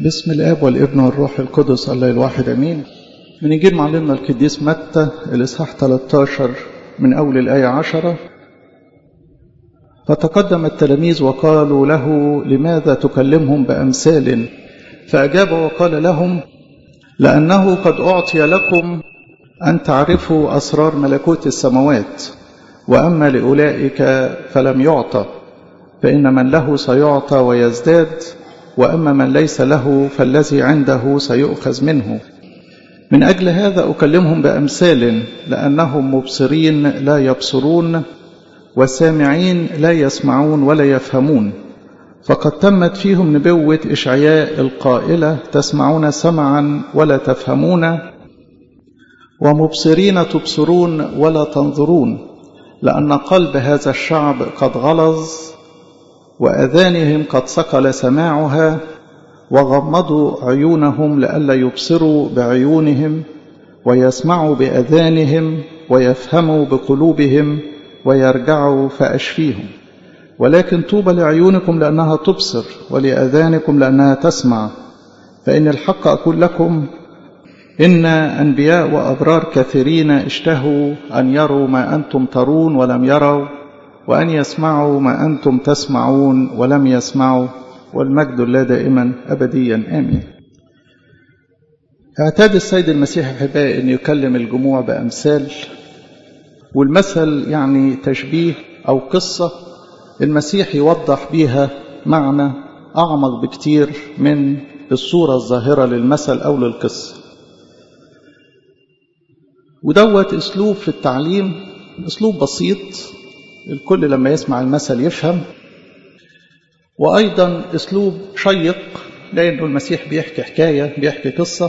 بسم الاب والابن والروح القدس الله الواحد امين من انجيل معلمنا القديس متى الاصحاح 13 من اول الايه 10 فتقدم التلاميذ وقالوا له لماذا تكلمهم بامثال فاجاب وقال لهم لانه قد اعطي لكم ان تعرفوا اسرار ملكوت السماوات واما لاولئك فلم يعطى فان من له سيعطى ويزداد واما من ليس له فالذي عنده سيؤخذ منه من اجل هذا اكلمهم بامثال لانهم مبصرين لا يبصرون وسامعين لا يسمعون ولا يفهمون فقد تمت فيهم نبوه اشعياء القائله تسمعون سمعا ولا تفهمون ومبصرين تبصرون ولا تنظرون لان قلب هذا الشعب قد غلظ واذانهم قد ثقل سماعها وغمضوا عيونهم لئلا يبصروا بعيونهم ويسمعوا باذانهم ويفهموا بقلوبهم ويرجعوا فاشفيهم ولكن طوبى لعيونكم لانها تبصر ولاذانكم لانها تسمع فان الحق اقول لكم ان انبياء وابرار كثيرين اشتهوا ان يروا ما انتم ترون ولم يروا وأن يسمعوا ما أنتم تسمعون ولم يسمعوا والمجد لا دائما أبديا آمين اعتاد السيد المسيح أحبائي أن يكلم الجموع بأمثال والمثل يعني تشبيه أو قصة المسيح يوضح بيها معنى أعمق بكتير من الصورة الظاهرة للمثل أو للقصة ودوت أسلوب في التعليم أسلوب بسيط الكل لما يسمع المثل يفهم وأيضا أسلوب شيق لأنه المسيح بيحكي حكاية بيحكي قصة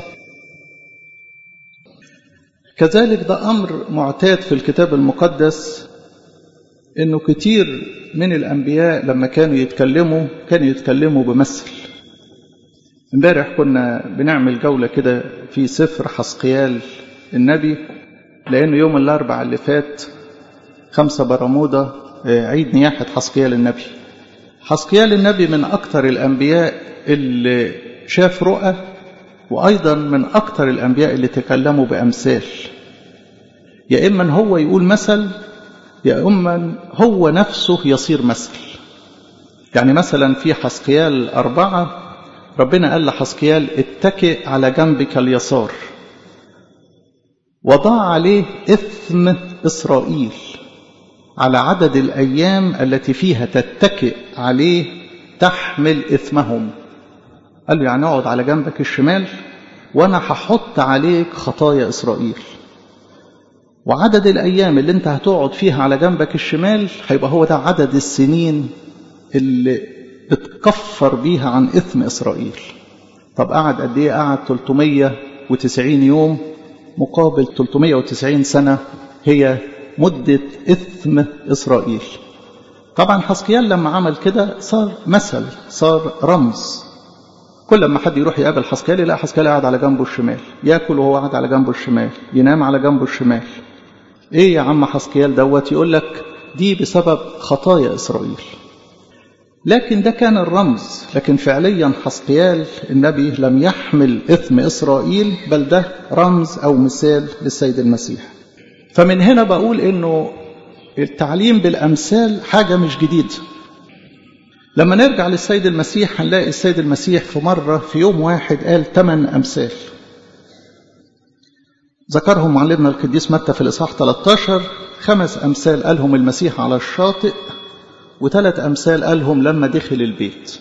كذلك ده أمر معتاد في الكتاب المقدس إنه كتير من الأنبياء لما كانوا يتكلموا كانوا يتكلموا بمثل امبارح كنا بنعمل جولة كده في سفر حسقيال النبي لأنه يوم الأربع اللي فات خمسة برمودا عيد نياحة حسقيال النبي حسقيال النبي من أكثر الأنبياء اللي شاف رؤى وأيضا من أكثر الأنبياء اللي تكلموا بأمثال يا إما هو يقول مثل يا إما هو نفسه يصير مثل يعني مثلا في حسقيال أربعة ربنا قال لحسقيال اتكئ على جنبك اليسار وضع عليه إثم إسرائيل على عدد الأيام التي فيها تتكئ عليه تحمل إثمهم قال له يعني اقعد على جنبك الشمال وأنا هحط عليك خطايا إسرائيل وعدد الأيام اللي أنت هتقعد فيها على جنبك الشمال هيبقى هو ده عدد السنين اللي بتكفر بيها عن إثم إسرائيل طب قعد قد إيه؟ قعد 390 يوم مقابل 390 سنة هي مدة إثم إسرائيل طبعا حسقيال لما عمل كده صار مثل صار رمز كل ما حد يروح يقابل حسقيال يلاقي حسقيال قاعد على جنبه الشمال ياكل وهو قاعد على جنبه الشمال ينام على جنبه الشمال ايه يا عم حسقيال دوت يقول لك دي بسبب خطايا اسرائيل لكن ده كان الرمز لكن فعليا حسقيال النبي لم يحمل اثم اسرائيل بل ده رمز او مثال للسيد المسيح فمن هنا بقول انه التعليم بالامثال حاجه مش جديده لما نرجع للسيد المسيح هنلاقي السيد المسيح في مره في يوم واحد قال ثمان امثال ذكرهم معلمنا القديس متى في الاصحاح 13 خمس امثال قالهم المسيح على الشاطئ وثلاث امثال قالهم لما دخل البيت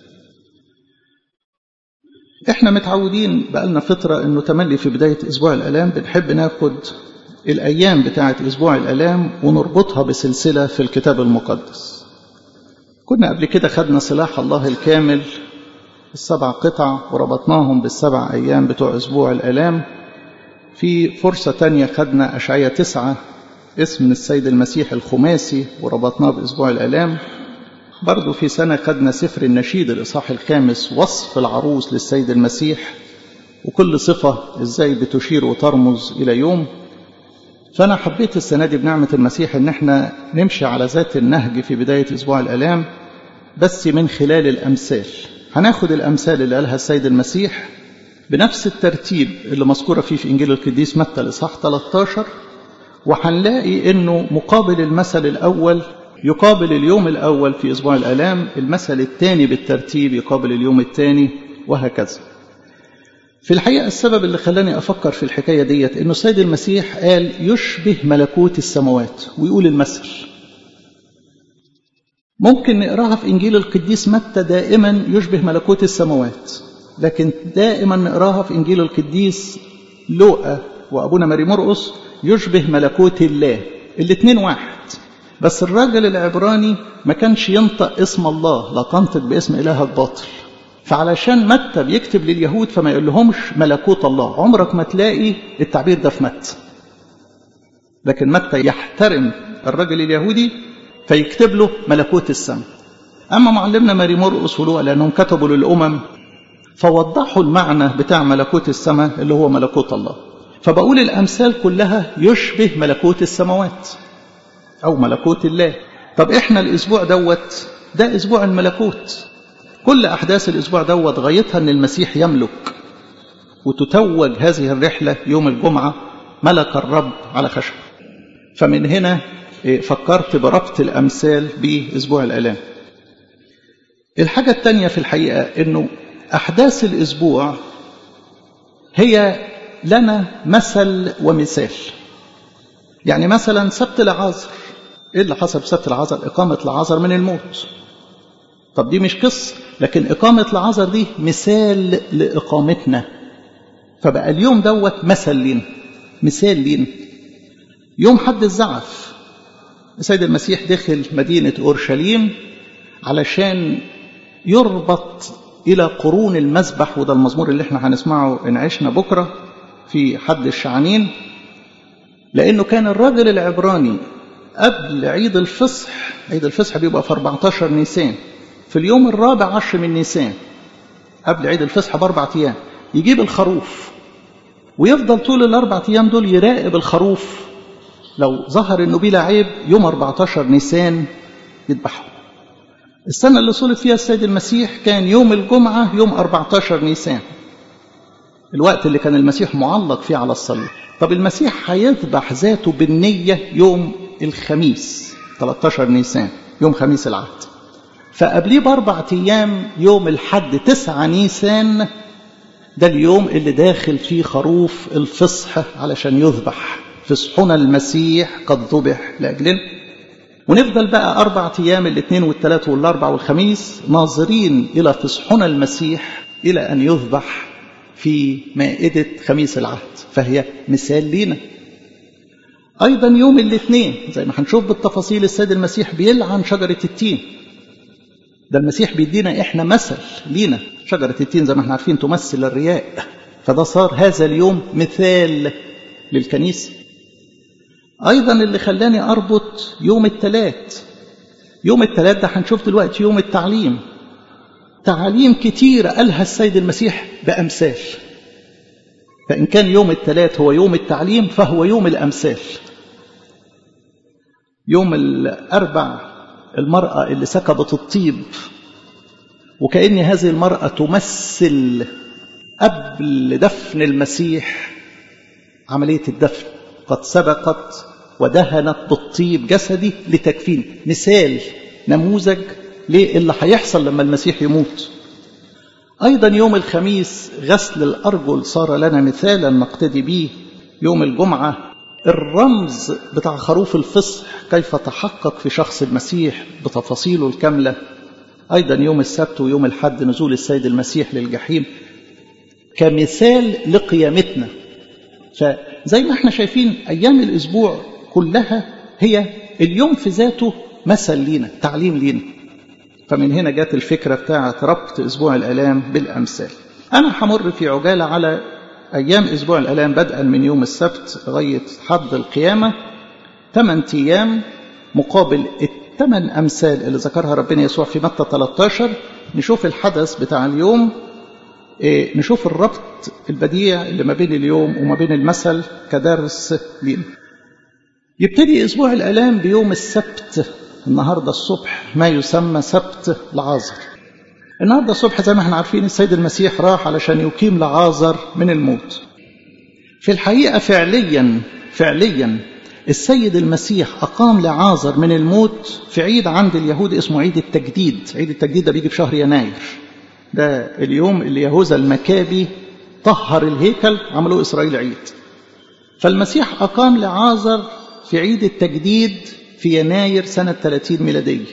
احنا متعودين بقالنا فتره انه تملي في بدايه اسبوع الالام بنحب ناخد الأيام بتاعة أسبوع الألام ونربطها بسلسلة في الكتاب المقدس كنا قبل كده خدنا سلاح الله الكامل السبع قطع وربطناهم بالسبع أيام بتوع أسبوع الألام في فرصة تانية خدنا أشعية تسعة اسم السيد المسيح الخماسي وربطناه بأسبوع الألام برضو في سنة خدنا سفر النشيد الإصحاح الخامس وصف العروس للسيد المسيح وكل صفة إزاي بتشير وترمز إلى يوم فأنا حبيت السنة دي بنعمة المسيح إن احنا نمشي على ذات النهج في بداية أسبوع الآلام بس من خلال الأمثال هناخد الأمثال اللي قالها السيد المسيح بنفس الترتيب اللي مذكورة فيه في إنجيل القديس متى الإصحاح 13 وهنلاقي إنه مقابل المثل الأول يقابل اليوم الأول في أسبوع الآلام المثل الثاني بالترتيب يقابل اليوم الثاني وهكذا في الحقيقة السبب اللي خلاني أفكر في الحكاية ديت إنه السيد المسيح قال يشبه ملكوت السماوات ويقول المثل ممكن نقراها في إنجيل القديس متى دائما يشبه ملكوت السماوات لكن دائما نقراها في إنجيل القديس لوقا وأبونا ماري مرقس يشبه ملكوت الله الاثنين واحد بس الراجل العبراني ما كانش ينطق اسم الله لا تنطق باسم إلهك باطل فعلشان متى بيكتب لليهود فما يقول لهمش ملكوت الله عمرك ما تلاقي التعبير ده في متى لكن متى يحترم الرجل اليهودي فيكتب له ملكوت السماء أما معلمنا ماري مرقس ولوقا لأنهم كتبوا للأمم فوضحوا المعنى بتاع ملكوت السماء اللي هو ملكوت الله فبقول الأمثال كلها يشبه ملكوت السماوات أو ملكوت الله طب إحنا الأسبوع دوت ده أسبوع الملكوت كل أحداث الأسبوع دوت غايتها أن المسيح يملك وتتوج هذه الرحلة يوم الجمعة ملك الرب على خشب فمن هنا فكرت بربط الأمثال بأسبوع الآلام الحاجة الثانية في الحقيقة أنه أحداث الأسبوع هي لنا مثل ومثال يعني مثلا سبت العذر ايه اللي حصل في سبت العذر اقامه العذر من الموت طب دي مش قصه لكن اقامه العذر دي مثال لاقامتنا فبقى اليوم دوت مثل لينا مثال لينا يوم حد الزعف السيد المسيح دخل مدينه اورشليم علشان يربط الى قرون المذبح وده المزمور اللي احنا هنسمعه ان عشنا بكره في حد الشعانين لأنه كان الراجل العبراني قبل عيد الفصح عيد الفصح بيبقى في 14 نيسان في اليوم الرابع عشر من نيسان قبل عيد الفصح بأربع أيام يجيب الخروف ويفضل طول الأربع أيام دول يراقب الخروف لو ظهر إنه بلا عيب يوم 14 نيسان يذبحه السنة اللي صلب فيها السيد المسيح كان يوم الجمعة يوم 14 نيسان الوقت اللي كان المسيح معلق فيه على الصليب طب المسيح هيذبح ذاته بالنية يوم الخميس 13 نيسان يوم خميس العهد فقبليه بأربع أيام يوم الحد 9 نيسان ده اليوم اللي داخل فيه خروف الفصح علشان يذبح فصحنا المسيح قد ذبح لأجلنا ونفضل بقى أربع أيام الاثنين والثلاث والأربع والخميس ناظرين إلى فصحنا المسيح إلى أن يذبح في مائدة خميس العهد فهي مثال لينا أيضا يوم الاثنين زي ما هنشوف بالتفاصيل السيد المسيح بيلعن شجرة التين ده المسيح بيدينا إحنا مثل لينا شجرة التين زي ما احنا عارفين تمثل الرياء فده صار هذا اليوم مثال للكنيسة أيضا اللي خلاني أربط يوم الثلاث يوم الثلاث ده هنشوف دلوقتي يوم التعليم تعاليم كتيرة قالها السيد المسيح بأمثال فإن كان يوم الثلاث هو يوم التعليم فهو يوم الأمثال يوم الأربع المرأة اللي سكبت الطيب وكأن هذه المرأة تمثل قبل دفن المسيح عملية الدفن قد سبقت ودهنت بالطيب جسدي لتكفين مثال نموذج للي هيحصل لما المسيح يموت أيضا يوم الخميس غسل الأرجل صار لنا مثالا نقتدي به يوم الجمعة الرمز بتاع خروف الفصح كيف تحقق في شخص المسيح بتفاصيله الكاملة أيضا يوم السبت ويوم الحد نزول السيد المسيح للجحيم كمثال لقيامتنا فزي ما احنا شايفين أيام الأسبوع كلها هي اليوم في ذاته مثل لينا تعليم لينا فمن هنا جت الفكرة بتاعة ربط أسبوع الآلام بالأمثال أنا همر في عجالة على أيام أسبوع الآلام بدءا من يوم السبت لغاية حد القيامة ثمان أيام مقابل الثمان أمثال اللي ذكرها ربنا يسوع في متى 13 نشوف الحدث بتاع اليوم إيه نشوف الربط البديع اللي ما بين اليوم وما بين المثل كدرس لينا يبتدي أسبوع الآلام بيوم السبت النهاردة الصبح ما يسمى سبت العازر النهاردة الصبح زي ما احنا عارفين السيد المسيح راح علشان يقيم لعازر من الموت في الحقيقة فعليا فعليا السيد المسيح أقام لعازر من الموت في عيد عند اليهود اسمه عيد التجديد عيد التجديد ده بيجي في شهر يناير ده اليوم اللي يهوذا المكابي طهر الهيكل عملوه إسرائيل عيد فالمسيح أقام لعازر في عيد التجديد في يناير سنة 30 ميلادية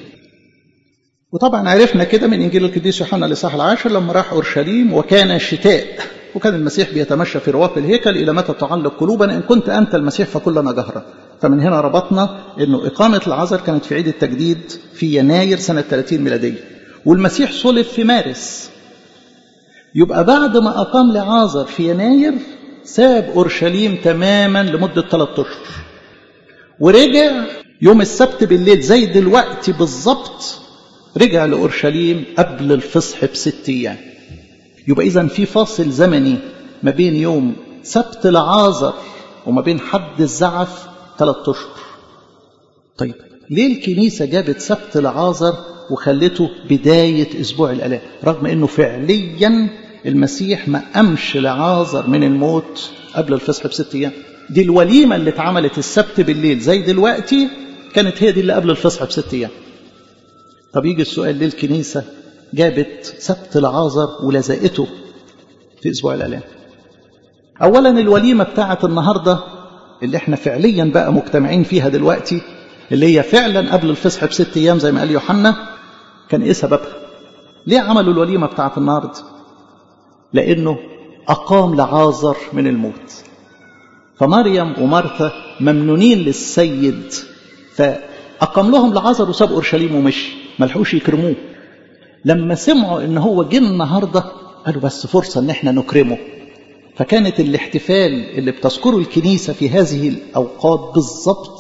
وطبعا عرفنا كده من إنجيل القديس يوحنا الإصحاح العاشر لما راح أورشليم وكان الشتاء وكان المسيح بيتمشى في رواق الهيكل إلى متى تعلق قلوبنا إن كنت أنت المسيح فكلنا جهرا فمن هنا ربطنا أنه إقامة العذر كانت في عيد التجديد في يناير سنة 30 ميلادية والمسيح صلب في مارس يبقى بعد ما أقام لعازر في يناير ساب أورشليم تماما لمدة ثلاثة أشهر ورجع يوم السبت بالليل زي دلوقتي بالظبط رجع لأورشليم قبل الفصح بست أيام يبقى إذا في فاصل زمني ما بين يوم سبت لعازر وما بين حد الزعف ثلاثة أشهر طيب ليه الكنيسة جابت سبت لعازر وخلته بداية أسبوع الآلام رغم أنه فعليا المسيح ما أمش لعازر من الموت قبل الفصح بست أيام دي الوليمة اللي اتعملت السبت بالليل زي دلوقتي كانت هي دي اللي قبل الفصح بست أيام طب يجي السؤال ليه الكنيسة جابت سبت لعازر ولزقته في أسبوع الآلام أولا الوليمة بتاعة النهاردة اللي احنا فعليا بقى مجتمعين فيها دلوقتي اللي هي فعلا قبل الفصح بست أيام زي ما قال يوحنا كان إيه سببها ليه عملوا الوليمة بتاعة النهاردة لأنه أقام لعازر من الموت فمريم ومارثا ممنونين للسيد فأقام لهم لعازر وساب أورشليم ومشي ما لحقوش يكرموه لما سمعوا ان هو جه النهارده قالوا بس فرصه ان احنا نكرمه فكانت الاحتفال اللي بتذكره الكنيسه في هذه الاوقات بالظبط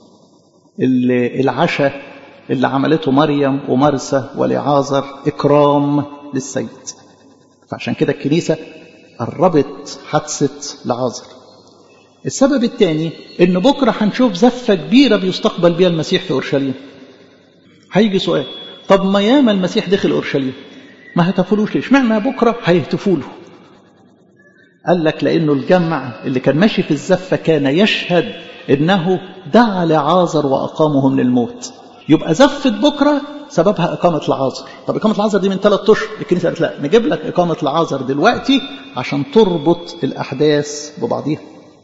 العشاء اللي عملته مريم ومرسى ولعازر اكرام للسيد فعشان كده الكنيسه قربت حادثه لعازر السبب الثاني ان بكره هنشوف زفه كبيره بيستقبل بها المسيح في اورشليم هيجي سؤال طب ما ياما المسيح دخل اورشليم ما هتفولوش ليش معنى بكره هيهتفوا له قال لك لانه الجمع اللي كان ماشي في الزفه كان يشهد انه دعا لعازر واقامه من الموت يبقى زفه بكره سببها اقامه لعازر طب اقامه لعازر دي من ثلاث اشهر الكنيسه قالت لا نجيب لك اقامه لعازر دلوقتي عشان تربط الاحداث ببعضيها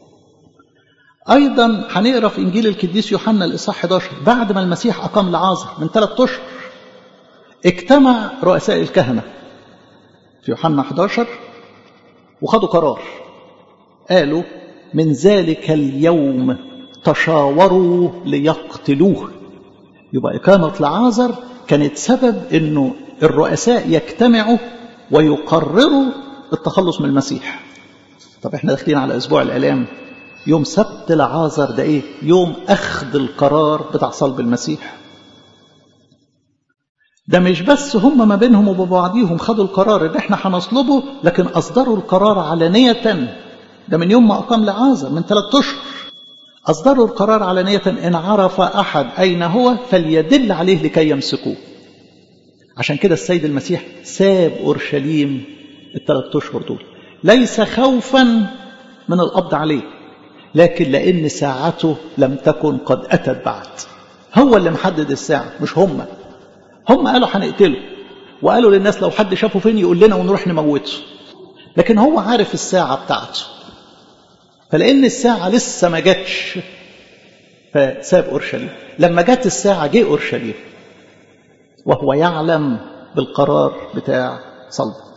ايضا هنقرا في انجيل القديس يوحنا الاصحاح 11 بعد ما المسيح اقام لعازر من ثلاث اشهر اجتمع رؤساء الكهنة في يوحنا 11 وخدوا قرار قالوا من ذلك اليوم تشاوروا ليقتلوه يبقى إقامة لعازر كانت سبب أنه الرؤساء يجتمعوا ويقرروا التخلص من المسيح طب احنا داخلين على أسبوع الآلام يوم سبت لعازر ده ايه يوم أخذ القرار بتاع صلب المسيح ده مش بس هم ما بينهم وبعضيهم خدوا القرار ان احنا هنصلبه لكن اصدروا القرار علانية ده من يوم ما اقام لعازر من ثلاثة اشهر اصدروا القرار علانية ان عرف احد اين هو فليدل عليه لكي يمسكوه عشان كده السيد المسيح ساب اورشليم الثلاث اشهر دول ليس خوفا من القبض عليه لكن لان ساعته لم تكن قد اتت بعد هو اللي محدد الساعه مش هم هم قالوا هنقتله وقالوا للناس لو حد شافه فين يقول لنا ونروح نموته لكن هو عارف الساعة بتاعته فلأن الساعة لسه ما جاتش فساب أورشليم لما جت الساعة جه أورشليم وهو يعلم بالقرار بتاع صلبه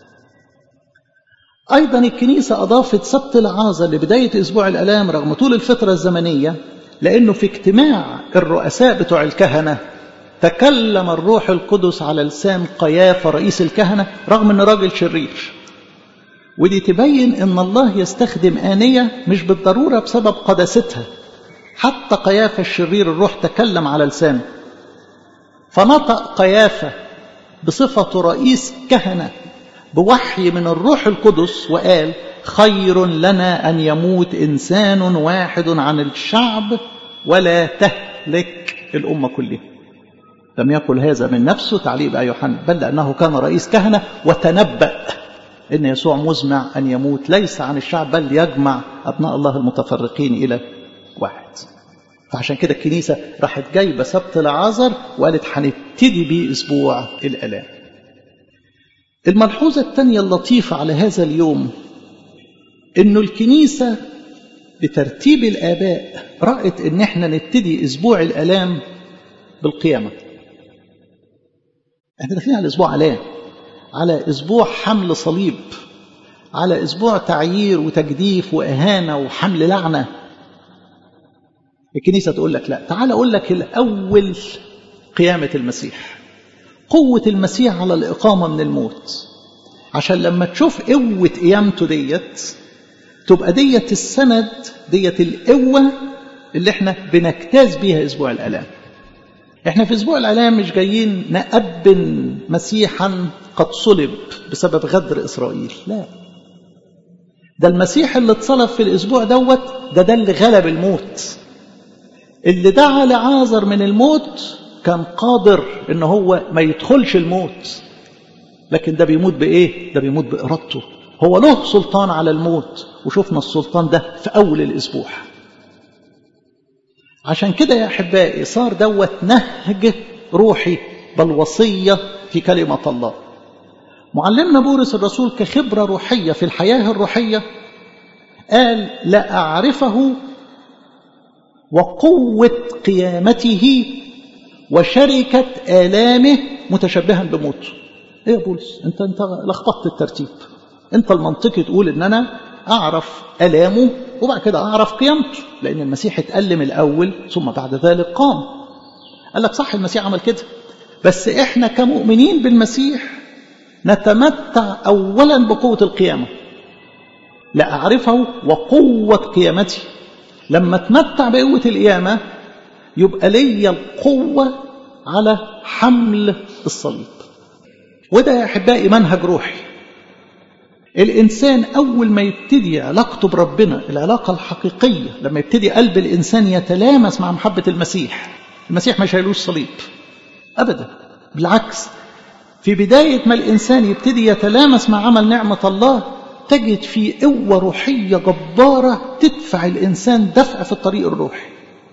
أيضا الكنيسة أضافت سبت العازة لبداية أسبوع الألام رغم طول الفترة الزمنية لأنه في اجتماع الرؤساء بتوع الكهنة تكلم الروح القدس على لسان قيافة رئيس الكهنة رغم أنه راجل شرير ودي تبين أن الله يستخدم آنية مش بالضرورة بسبب قداستها حتى قيافة الشرير الروح تكلم على لسانه فنطق قيافة بصفة رئيس كهنة بوحي من الروح القدس وقال خير لنا أن يموت إنسان واحد عن الشعب ولا تهلك الأمة كلها لم يقل هذا من نفسه تعليق بقى يوحنا بل لأنه كان رئيس كهنة وتنبأ إن يسوع مزمع أن يموت ليس عن الشعب بل يجمع أبناء الله المتفرقين إلى واحد فعشان كده الكنيسة راحت جايبة سبت العازر وقالت هنبتدي بيه أسبوع الآلام الملحوظة الثانية اللطيفة على هذا اليوم إنه الكنيسة بترتيب الآباء رأت إن إحنا نبتدي أسبوع الآلام بالقيامة احنا داخلين على أسبوع آلام على أسبوع حمل صليب على أسبوع تعيير وتجديف وإهانة وحمل لعنة الكنيسة تقول لك لا تعال أقول لك الأول قيامة المسيح قوة المسيح على الإقامة من الموت عشان لما تشوف قوة قيامته ديت تبقى ديت السند ديت القوة اللي احنا بنجتاز بيها أسبوع الآلام احنا في أسبوع الآلام مش جايين نأبن مسيحا قد صلب بسبب غدر إسرائيل لا ده المسيح اللي اتصلب في الأسبوع دوت ده ده اللي غلب الموت اللي دعا لعازر من الموت كان قادر ان هو ما يدخلش الموت لكن ده بيموت بايه ده بيموت بارادته هو له سلطان على الموت وشفنا السلطان ده في اول الاسبوع عشان كده يا احبائي صار دوت نهج روحي بل وصيه في كلمه الله معلمنا بولس الرسول كخبره روحيه في الحياه الروحيه قال لا اعرفه وقوه قيامته وشركة آلامه متشبها بموته ايه يا بولس انت انت لخبطت الترتيب انت المنطقي تقول ان انا اعرف آلامه وبعد كده اعرف قيامته لان المسيح اتألم الاول ثم بعد ذلك قام قال لك صح المسيح عمل كده بس احنا كمؤمنين بالمسيح نتمتع اولا بقوة القيامة لا اعرفه وقوة قيامته لما اتمتع بقوة القيامة يبقى ليا القوة على حمل الصليب وده يا أحبائي منهج روحي الإنسان أول ما يبتدي علاقته بربنا العلاقة الحقيقية لما يبتدي قلب الإنسان يتلامس مع محبة المسيح المسيح ما شايلوش صليب أبدا بالعكس في بداية ما الإنسان يبتدي يتلامس مع عمل نعمة الله تجد فيه قوة روحية جبارة تدفع الإنسان دفع في الطريق الروحي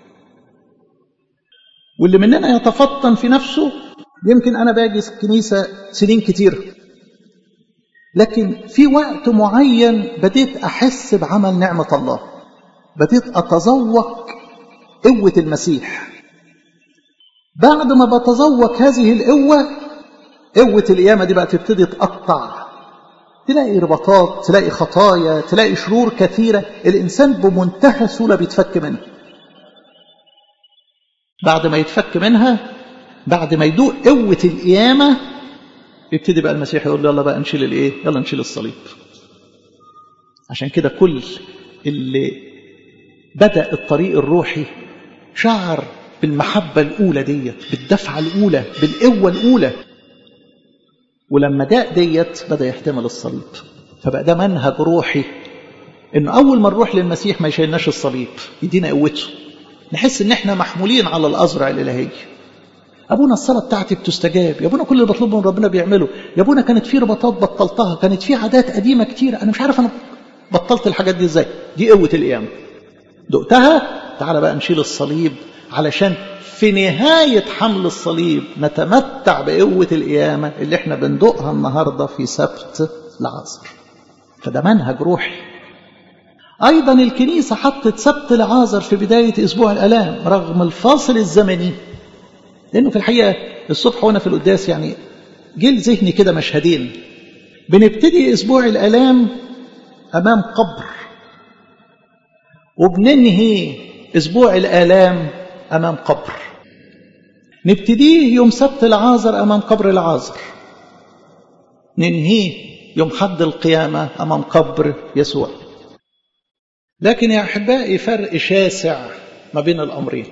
واللي مننا يتفطن في نفسه يمكن أنا باجي الكنيسة سنين كتير لكن في وقت معين بديت أحس بعمل نعمة الله بديت أتذوق قوة المسيح بعد ما بتذوق هذه القوة قوة القيامة دي بقى تبتدي تقطع تلاقي رباطات تلاقي خطايا تلاقي شرور كثيرة الإنسان بمنتهى السهولة بيتفك منها بعد ما يتفك منها بعد ما يدوق قوة القيامة يبتدي بقى المسيح يقول له يلا بقى نشيل الايه يلا نشيل الصليب عشان كده كل اللي بدأ الطريق الروحي شعر بالمحبة الأولى ديت بالدفعة الأولى بالقوة الأولى ولما داق ديت بدأ يحتمل الصليب فبقى ده منهج روحي انه اول ما نروح للمسيح ما يشيلناش الصليب يدينا قوته نحس ان احنا محمولين على الازرع الالهي ابونا الصلاه بتاعتي بتستجاب يا ابونا كل اللي بطلبه من ربنا بيعمله يا ابونا كانت في رباطات بطلتها كانت في عادات قديمه كتير انا مش عارف انا بطلت الحاجات دي ازاي دي قوه القيامه دقتها تعال بقى نشيل الصليب علشان في نهاية حمل الصليب نتمتع بقوة القيامة اللي احنا بندقها النهاردة في سبت العصر فده منهج روحي أيضا الكنيسة حطت سبت العازر في بداية أسبوع الألام رغم الفاصل الزمني لأنه في الحقيقة الصبح وأنا في القداس يعني جه لذهني كده مشهدين بنبتدي أسبوع الألام أمام قبر وبننهي أسبوع الآلام أمام قبر نبتديه يوم سبت العازر أمام قبر العازر ننهيه يوم حد القيامة أمام قبر يسوع لكن يا أحبائي فرق شاسع ما بين الأمرين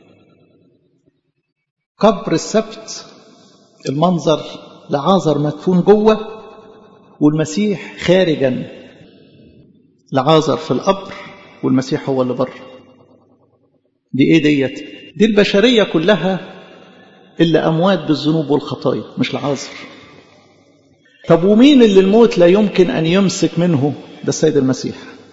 قبر السبت المنظر لعازر مدفون جوه والمسيح خارجا لعازر في القبر والمسيح هو اللي بره دي ايه ديت دي البشريه كلها اللي أموات بالذنوب والخطايا مش العازر طب ومين اللي الموت لا يمكن أن يمسك منه ده السيد المسيح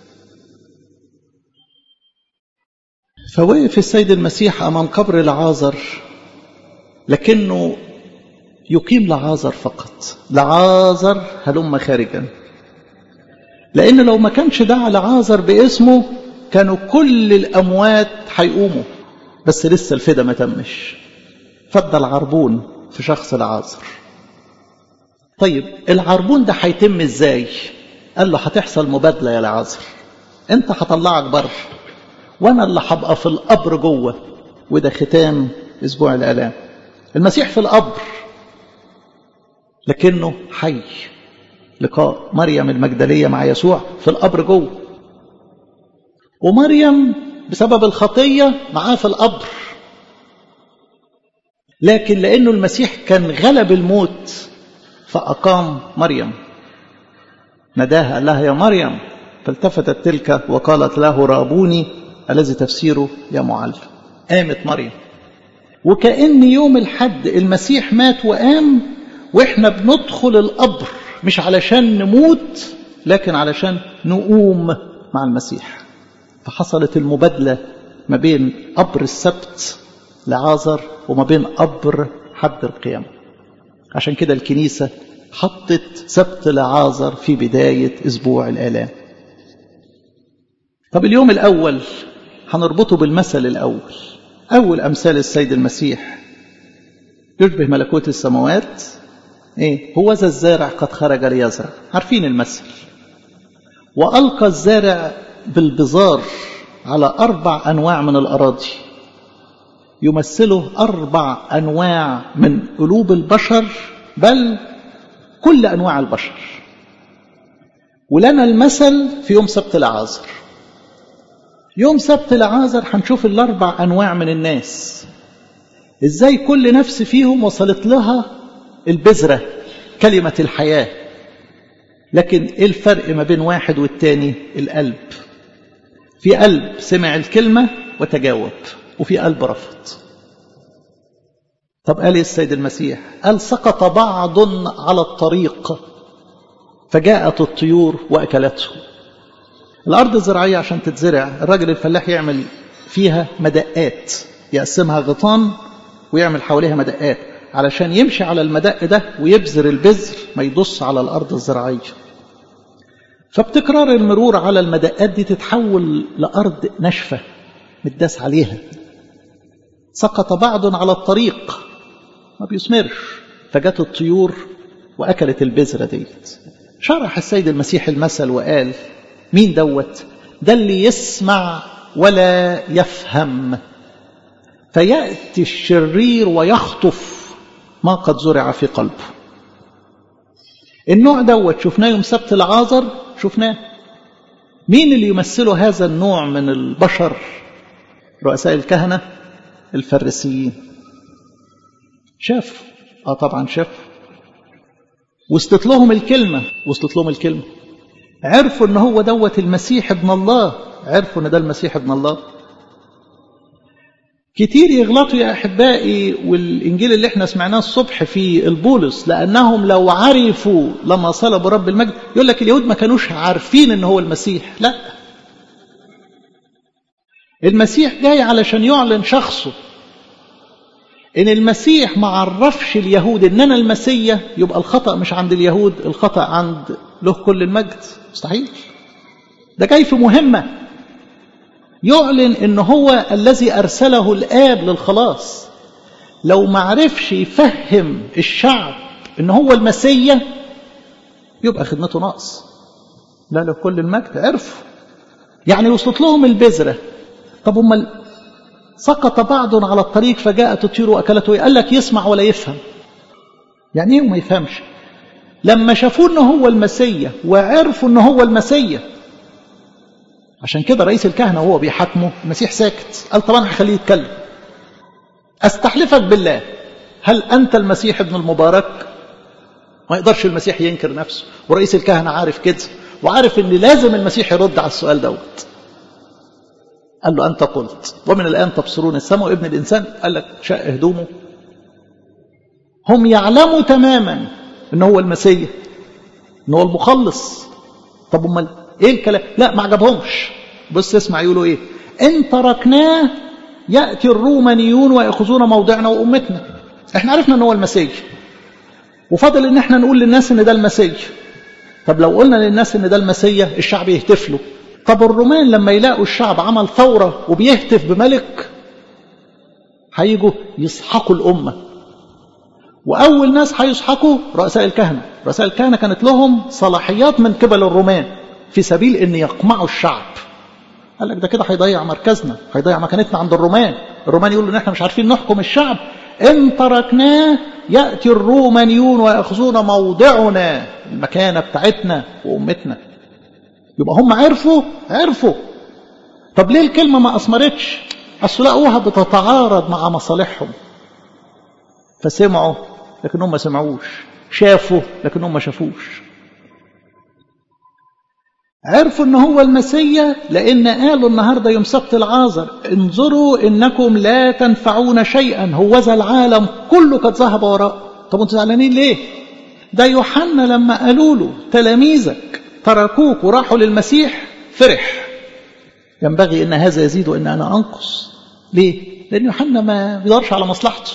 فوقف السيد المسيح أمام قبر لعازر لكنه يقيم لعازر فقط لعازر هلم خارجا لأن لو ما كانش دعا لعازر باسمه كانوا كل الأموات هيقوموا بس لسه الفدا ما تمش فدى العربون في شخص العازر طيب العربون ده هيتم ازاي قال له هتحصل مبادله يا العازر انت هطلعك بره وانا اللي هبقى في القبر جوه وده ختام اسبوع الالام المسيح في القبر لكنه حي لقاء مريم المجدليه مع يسوع في القبر جوه ومريم بسبب الخطيه معاه في القبر لكن لانه المسيح كان غلب الموت فأقام مريم نداها قال لها يا مريم فالتفتت تلك وقالت له رابوني الذي تفسيره يا معلم قامت مريم وكأن يوم الحد المسيح مات وقام واحنا بندخل القبر مش علشان نموت لكن علشان نقوم مع المسيح فحصلت المبادلة ما بين قبر السبت لعازر وما بين قبر حد القيامه عشان كده الكنيسة حطت سبت لعازر في بداية أسبوع الآلام طب اليوم الأول هنربطه بالمثل الأول أول أمثال السيد المسيح يشبه ملكوت السماوات إيه هو ذا الزارع قد خرج ليزرع عارفين المثل وألقى الزارع بالبزار على أربع أنواع من الأراضي يمثله أربع أنواع من قلوب البشر بل كل أنواع البشر ولنا المثل في يوم سبت العازر يوم سبت العازر هنشوف الأربع أنواع من الناس إزاي كل نفس فيهم وصلت لها البذرة كلمة الحياة لكن إيه الفرق ما بين واحد والتاني القلب في قلب سمع الكلمة وتجاوب وفي قلب رفض طب قال السيد المسيح قال سقط بعض على الطريق فجاءت الطيور وأكلته الأرض الزراعية عشان تتزرع الراجل الفلاح يعمل فيها مدقات يقسمها غطان ويعمل حواليها مدقات علشان يمشي على المدق ده ويبذر البذر ما يدص على الأرض الزراعية فبتكرار المرور على المدقات دي تتحول لأرض ناشفة متداس عليها سقط بعض على الطريق ما بيثمرش فجت الطيور وأكلت البذرة ديت شرح السيد المسيح المثل وقال مين دوت ده اللي يسمع ولا يفهم فيأتي الشرير ويخطف ما قد زرع في قلبه النوع دوت شفناه يوم سبت العازر شفناه مين اللي يمثله هذا النوع من البشر رؤساء الكهنة الفريسيين شاف اه طبعا شاف وصلت لهم الكلمة وصلت لهم الكلمة عرفوا ان هو دوت المسيح ابن الله عرفوا ان ده المسيح ابن الله كتير يغلطوا يا احبائي والانجيل اللي احنا سمعناه الصبح في البولس لانهم لو عرفوا لما صلبوا رب المجد يقول لك اليهود ما كانوش عارفين ان هو المسيح لا المسيح جاي علشان يعلن شخصه ان المسيح ما عرفش اليهود ان انا المسيا يبقى الخطا مش عند اليهود الخطا عند له كل المجد مستحيل ده جاي في مهمه يعلن ان هو الذي ارسله الاب للخلاص لو ما عرفش يفهم الشعب ان هو المسيا يبقى خدمته ناقص لا له كل المجد عرفوا يعني وصلت لهم البذره طب امال سقط بعض على الطريق فجاءت الطيور واكلته قال لك يسمع ولا يفهم يعني ايه وما يفهمش لما شافوه ان هو المسيا وعرفوا ان هو المسيا عشان كده رئيس الكهنه وهو بيحاكمه المسيح ساكت قال طب انا هخليه يتكلم استحلفك بالله هل انت المسيح ابن المبارك ما يقدرش المسيح ينكر نفسه ورئيس الكهنه عارف كده وعارف ان لازم المسيح يرد على السؤال دوت قال له أنت قلت ومن الآن تبصرون السماء وابن الإنسان قال لك شق هدومه هم يعلموا تماما ان هو المسيح ان هو المخلص طب امال ايه الكلام لا ما عجبهمش بص اسمع يقولوا ايه ان تركناه ياتي الرومانيون وياخذون موضعنا وامتنا احنا عرفنا ان هو المسيح وفضل ان احنا نقول للناس ان ده المسيح طب لو قلنا للناس ان ده المسيح الشعب يهتف له طب الرومان لما يلاقوا الشعب عمل ثورة وبيهتف بملك هيجوا يسحقوا الأمة وأول ناس هيسحقوا رؤساء الكهنة رؤساء الكهنة كانت لهم صلاحيات من قبل الرومان في سبيل أن يقمعوا الشعب قال لك ده كده هيضيع مركزنا هيضيع مكانتنا عند الرومان الرومان يقولوا ان احنا مش عارفين نحكم الشعب ان تركناه ياتي الرومانيون وياخذون موضعنا المكانه بتاعتنا وامتنا يبقى هم عرفوا عرفوا طب ليه الكلمه ما اثمرتش اصل لقوها بتتعارض مع مصالحهم فسمعوا لكنهم ما سمعوش شافوا لكنهم ما شافوش عرفوا ان هو المسيا لان قالوا النهارده يوم سبت العازر انظروا انكم لا تنفعون شيئا هوذا العالم كله قد ذهب وراء طب انتوا زعلانين ليه ده يوحنا لما قالوا له تلاميذك تركوك وراحوا للمسيح فرح ينبغي ان هذا يزيد وان انا انقص ليه لان يوحنا ما بيدورش على مصلحته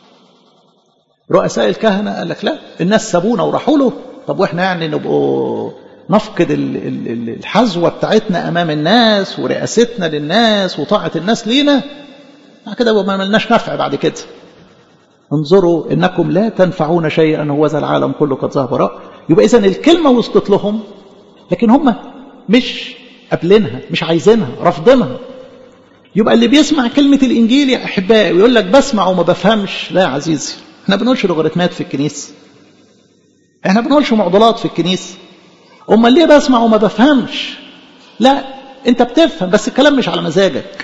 رؤساء الكهنه قال لك لا الناس سابونا وراحوا له طب واحنا يعني نبقوا نفقد الحزوة بتاعتنا أمام الناس ورئاستنا للناس وطاعة الناس لينا كده ما ملناش نفع بعد كده انظروا إنكم لا تنفعون شيئا هو ذا العالم كله قد ذهب وراء يبقى إذا الكلمة وصلت لهم لكن هم مش قابلينها مش عايزينها رافضينها يبقى اللي بيسمع كلمة الإنجيل يا أحبائي ويقول لك بسمع وما بفهمش لا يا عزيزي احنا بنقولش لوغاريتمات في الكنيسة احنا بنقولش معضلات في الكنيسة امال ليه بسمع وما بفهمش لا انت بتفهم بس الكلام مش على مزاجك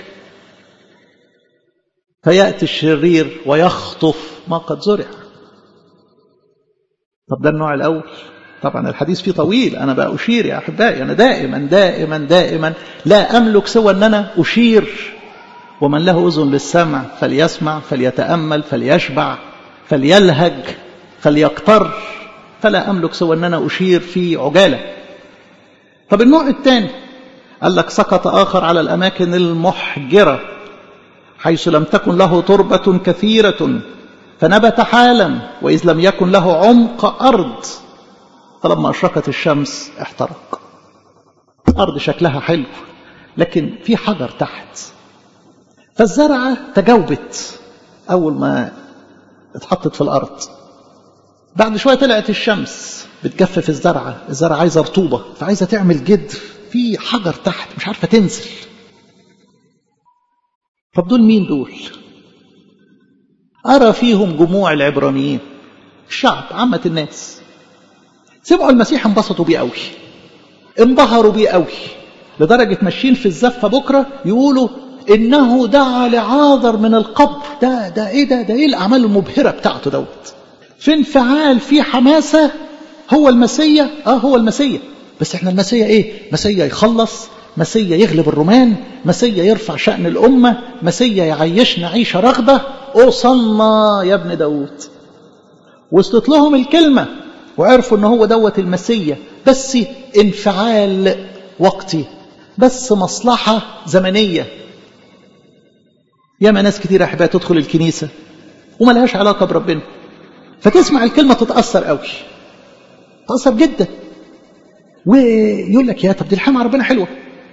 فياتي الشرير ويخطف ما قد زرع طب ده النوع الاول طبعا الحديث فيه طويل انا بقى اشير يا احبائي انا دائما دائما دائما لا املك سوى ان انا اشير ومن له اذن للسمع فليسمع فليتامل فليشبع فليلهج فليقتر فلا أملك سوى أن أنا أشير في عجالة طب النوع الثاني قال لك سقط آخر على الأماكن المحجرة حيث لم تكن له تربة كثيرة فنبت حالا وإذ لم يكن له عمق أرض فلما أشرقت الشمس احترق أرض شكلها حلو لكن في حجر تحت فالزرعة تجاوبت أول ما اتحطت في الأرض بعد شوية طلعت الشمس بتجفف الزرعة الزرعة عايزة رطوبة فعايزة تعمل جدر في حجر تحت مش عارفة تنزل طب دول مين دول أرى فيهم جموع العبرانيين الشعب عامة الناس سمعوا المسيح انبسطوا بيه قوي انبهروا بيه قوي لدرجة ماشيين في الزفة بكرة يقولوا إنه دعا لعاذر من القبر ده ده إيه ده ده إيه الأعمال المبهرة بتاعته دوت في انفعال في حماسة هو المسيا اه هو المسيا بس احنا المسيا ايه مسيا يخلص مسيا يغلب الرومان مسيا يرفع شأن الأمة مسيا يعيشنا عيشة رغدة أوصلنا يا ابن داود وصلت لهم الكلمة وعرفوا ان هو دوت المسيا بس انفعال وقتي بس مصلحة زمنية ياما ناس كتير أحبها تدخل الكنيسة وملهاش علاقة بربنا فتسمع الكلمة تتأثر قوي تتأثر جدا ويقول لك يا طب دي الحمى ربنا حلوة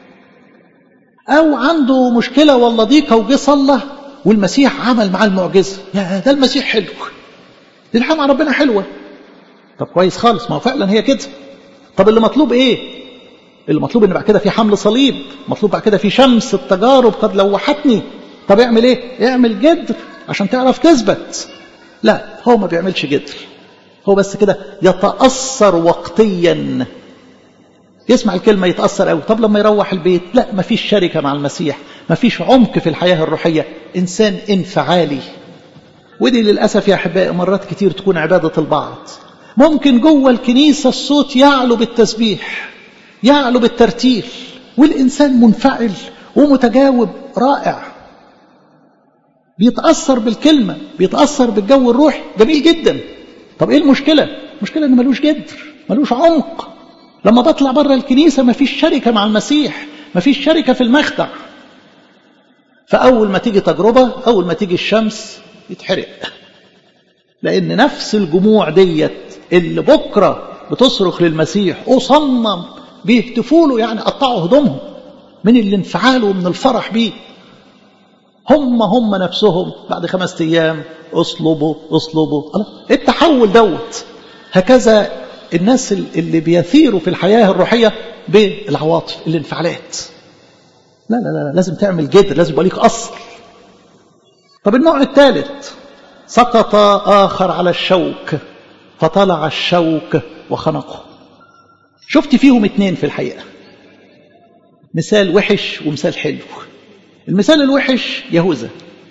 أو عنده مشكلة ولا ضيقة وجه صلى والمسيح عمل معاه المعجزة يا ده المسيح حلو دي الحمى ربنا حلوة طب كويس خالص ما هو فعلا هي كده طب اللي مطلوب ايه اللي مطلوب ان بعد كده في حمل صليب مطلوب بعد كده في شمس التجارب قد لوحتني طب اعمل ايه اعمل جدر عشان تعرف تثبت لا هو ما بيعملش جدر هو بس كده يتأثر وقتيا يسمع الكلمة يتأثر قوي طب لما يروح البيت لا ما فيش شركة مع المسيح ما فيش عمق في الحياة الروحية إنسان انفعالي ودي للأسف يا أحبائي مرات كتير تكون عبادة البعض ممكن جوه الكنيسة الصوت يعلو بالتسبيح يعلو بالترتيل والإنسان منفعل ومتجاوب رائع بيتأثر بالكلمة بيتأثر بالجو الروحي جميل جدا طب ايه المشكلة المشكلة انه ملوش جدر ملوش عمق لما بطلع بره الكنيسة مفيش شركة مع المسيح مفيش شركة في المخدع فأول ما تيجي تجربة أول ما تيجي الشمس يتحرق لأن نفس الجموع ديت اللي بكرة بتصرخ للمسيح أصمم بيهتفوا له يعني قطعوا هدومهم من الانفعال ومن الفرح بيه هم هم نفسهم بعد خمسة أيام اصلبوا اصلبوا التحول دوت هكذا الناس اللي بيثيروا في الحياة الروحية بالعواطف الانفعالات لا لا لا لازم تعمل جدر لازم يبقى ليك أصل طب النوع الثالث سقط آخر على الشوك فطلع الشوك وخنقه شفت فيهم اتنين في الحقيقة مثال وحش ومثال حلو المثال الوحش يهوذا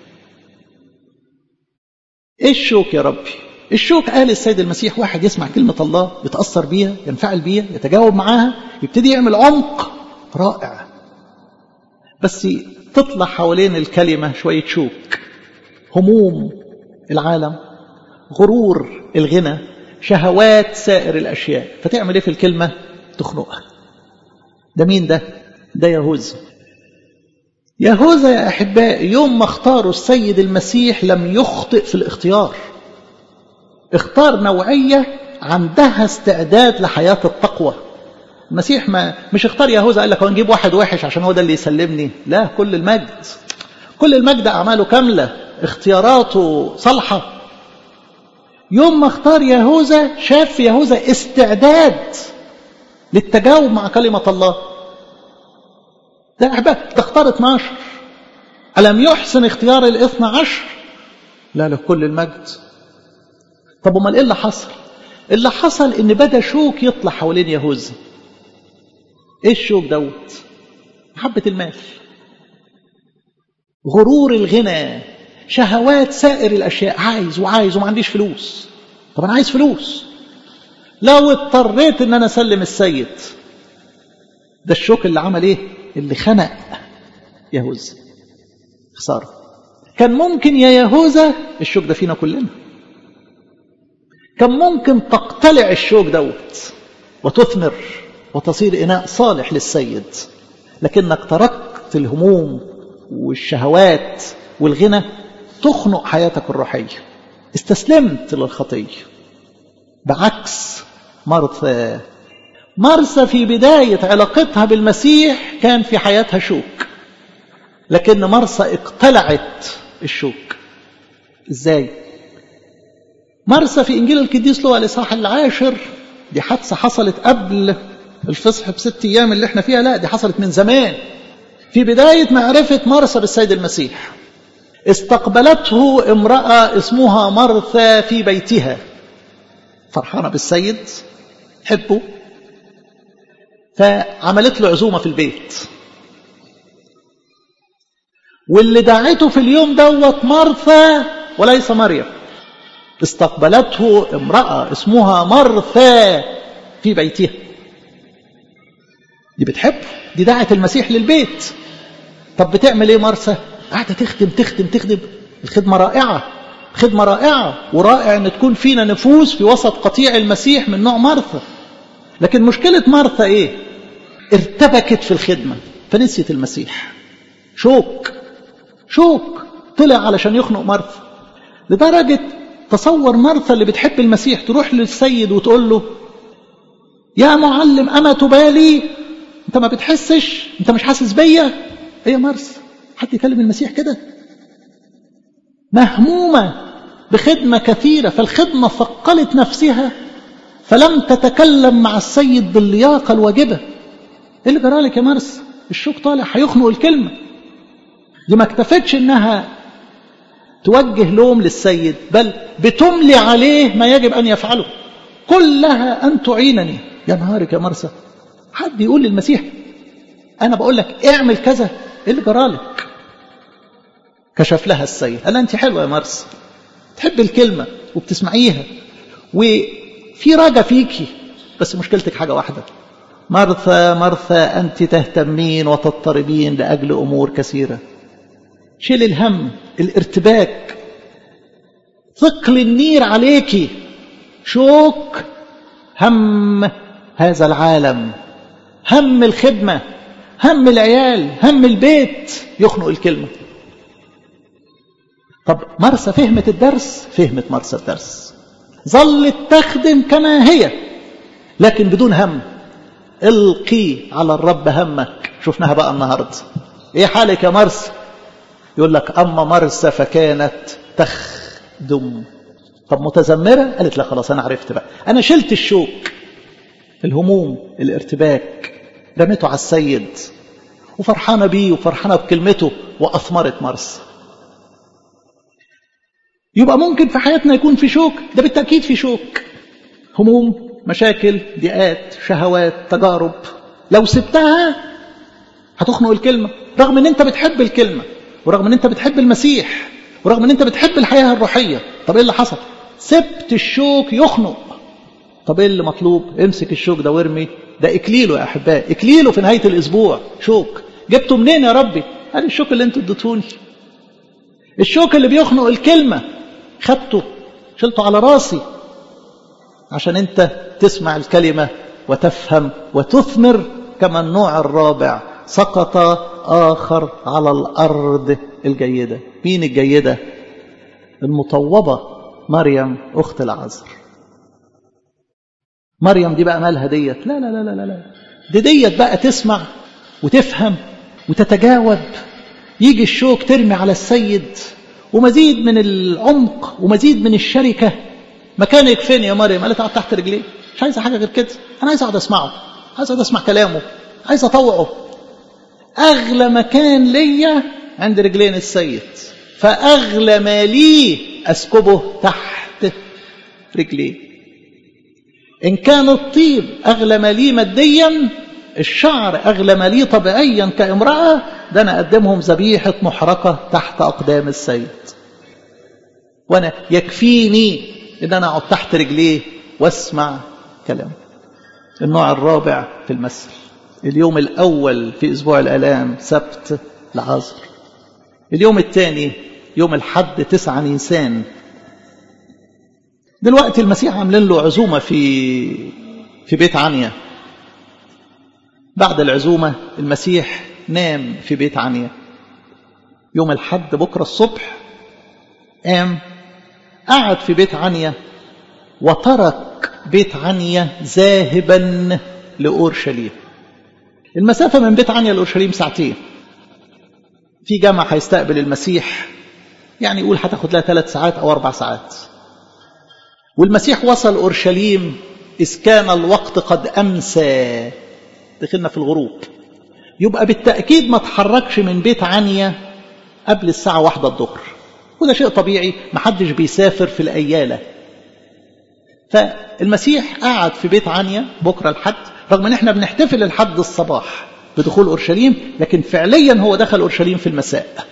ايه الشوك يا ربي الشوك قال السيد المسيح واحد يسمع كلمة الله يتأثر بيها ينفعل بيها يتجاوب معاها يبتدي يعمل عمق رائع بس تطلع حوالين الكلمة شوية شوك هموم العالم غرور الغنى شهوات سائر الأشياء فتعمل ايه في الكلمة تخنقها ده مين ده ده يهوذا يهوذا يا أحبائي يوم ما اختاروا السيد المسيح لم يخطئ في الاختيار اختار نوعية عندها استعداد لحياة التقوى المسيح ما مش اختار يهوذا قال لك هو نجيب واحد وحش عشان هو ده اللي يسلمني لا كل المجد كل المجد أعماله كاملة اختياراته صالحة يوم ما اختار يهوذا شاف في يهوذا استعداد للتجاوب مع كلمة الله ده أحباب ده اختار 12 ألم يحسن اختيار الاثنى عشر لا له كل المجد طب امال ايه اللي حصل اللي حصل ان بدا شوك يطلع حوالين يهوذا ايه الشوك دوت محبة المال غرور الغنى شهوات سائر الاشياء عايز وعايز وما عنديش فلوس طب انا عايز فلوس لو اضطريت ان انا اسلم السيد ده الشوك اللي عمل ايه اللي خنق يهوذا خساره كان ممكن يا يهوذا الشوك ده فينا كلنا كان ممكن تقتلع الشوك دوت وتثمر وتصير إناء صالح للسيد لكنك تركت الهموم والشهوات والغنى تخنق حياتك الروحية استسلمت للخطية بعكس مرثى مرثى في بداية علاقتها بالمسيح كان في حياتها شوك لكن مرثى اقتلعت الشوك ازاي مرسى في إنجيل القديس له الإصحاح العاشر دي حادثة حصلت قبل الفصح بست أيام اللي احنا فيها لا دي حصلت من زمان في بداية معرفة مرسى بالسيد المسيح استقبلته امرأة اسمها مرثى في بيتها فرحانة بالسيد تحبه فعملت له عزومة في البيت واللي دعته في اليوم دوت مرثى وليس مريم استقبلته امرأة اسمها مرثى في بيتها دي بتحبه دي دعت المسيح للبيت طب بتعمل ايه مرثى قاعدة تخدم تخدم تخدم الخدمة رائعة خدمة رائعة ورائع ان تكون فينا نفوس في وسط قطيع المسيح من نوع مرثى لكن مشكلة مرثى ايه ارتبكت في الخدمة فنسيت المسيح شوك شوك طلع علشان يخنق مرثى لدرجة تصور مرثى اللي بتحب المسيح تروح للسيد وتقول له يا معلم أما تبالي أنت ما بتحسش أنت مش حاسس بيا إيه يا مرثى حد يكلم المسيح كده مهمومة بخدمة كثيرة فالخدمة ثقلت نفسها فلم تتكلم مع السيد باللياقة الواجبة ايه اللي جرالك يا مرثى الشوك طالع هيخنق الكلمة دي ما اكتفتش انها توجه لوم للسيد بل بتملي عليه ما يجب أن يفعله كلها أن تعينني يا نهارك يا مرسى حد يقول للمسيح أنا بقول لك اعمل كذا إيه اللي جرالك كشف لها السيد قال أنت حلوة يا مرسى تحب الكلمة وبتسمعيها وفي رجا فيكي بس مشكلتك حاجة واحدة مرثى مرثى أنت تهتمين وتضطربين لأجل أمور كثيرة شيل الهم الارتباك ثقل النير عليكي شوك هم هذا العالم هم الخدمة هم العيال هم البيت يخنق الكلمة طب مرسى فهمت الدرس فهمت مرسى الدرس ظلت تخدم كما هي لكن بدون هم القي على الرب همك شفناها بقى النهارده ايه حالك يا مرسى يقول لك اما مرسى فكانت تخدم طب متذمره قالت لا خلاص انا عرفت بقى انا شلت الشوك الهموم الارتباك رميته على السيد وفرحانه بيه وفرحانه بكلمته واثمرت مرسى يبقى ممكن في حياتنا يكون في شوك ده بالتاكيد في شوك هموم مشاكل ضيقات شهوات تجارب لو سبتها هتخنق الكلمه رغم ان انت بتحب الكلمه ورغم ان انت بتحب المسيح ورغم ان انت بتحب الحياه الروحيه طب ايه اللي حصل سبت الشوك يخنق طب ايه اللي مطلوب امسك الشوك ده وارمي ده اكليله يا احبائي اكليله في نهايه الاسبوع شوك جبته منين يا ربي قال الشوك اللي انتوا اديتوني الشوك اللي بيخنق الكلمه خدته شلته على راسي عشان انت تسمع الكلمه وتفهم وتثمر كما النوع الرابع سقط آخر على الأرض الجيدة مين الجيدة المطوبة مريم أخت العذر مريم دي بقى مالها ديت لا لا لا لا لا دي ديت بقى تسمع وتفهم وتتجاوب يجي الشوك ترمي على السيد ومزيد من العمق ومزيد من الشركة مكانك فين يا مريم قالت اقعد تحت رجليه مش عايزة حاجة غير كده أنا عايز أقعد أسمعه عايز أقعد أسمع كلامه عايز أطوعه أغلى مكان ليا عند رجلين السيد فأغلى ما لي أسكبه تحت رجليه إن كان الطيب أغلى ما لي ماديا الشعر أغلى ما لي طبيعيا كامرأة ده أنا أقدمهم ذبيحة محرقة تحت أقدام السيد وأنا يكفيني إن أنا أقعد تحت رجليه وأسمع كلامه النوع الرابع في المثل اليوم الأول في أسبوع الآلام سبت العصر اليوم الثاني يوم الحد تسعة نيسان دلوقتي المسيح عاملين له عزومة في في بيت عنيا بعد العزومة المسيح نام في بيت عنيا يوم الحد بكرة الصبح قام قعد في بيت عنيا وترك بيت عنيا ذاهبا لأورشليم المسافة من بيت عنيا لأورشليم ساعتين في جامع هيستقبل المسيح يعني يقول هتاخد لها ثلاث ساعات أو أربع ساعات والمسيح وصل أورشليم إذ كان الوقت قد أمسى دخلنا في الغروب يبقى بالتأكيد ما تحركش من بيت عنيا قبل الساعة واحدة الظهر وده شيء طبيعي محدش بيسافر في الأيالة فالمسيح قعد في بيت عنيا بكرة الحد رغم ان احنا بنحتفل الحد الصباح بدخول اورشليم لكن فعليا هو دخل اورشليم في المساء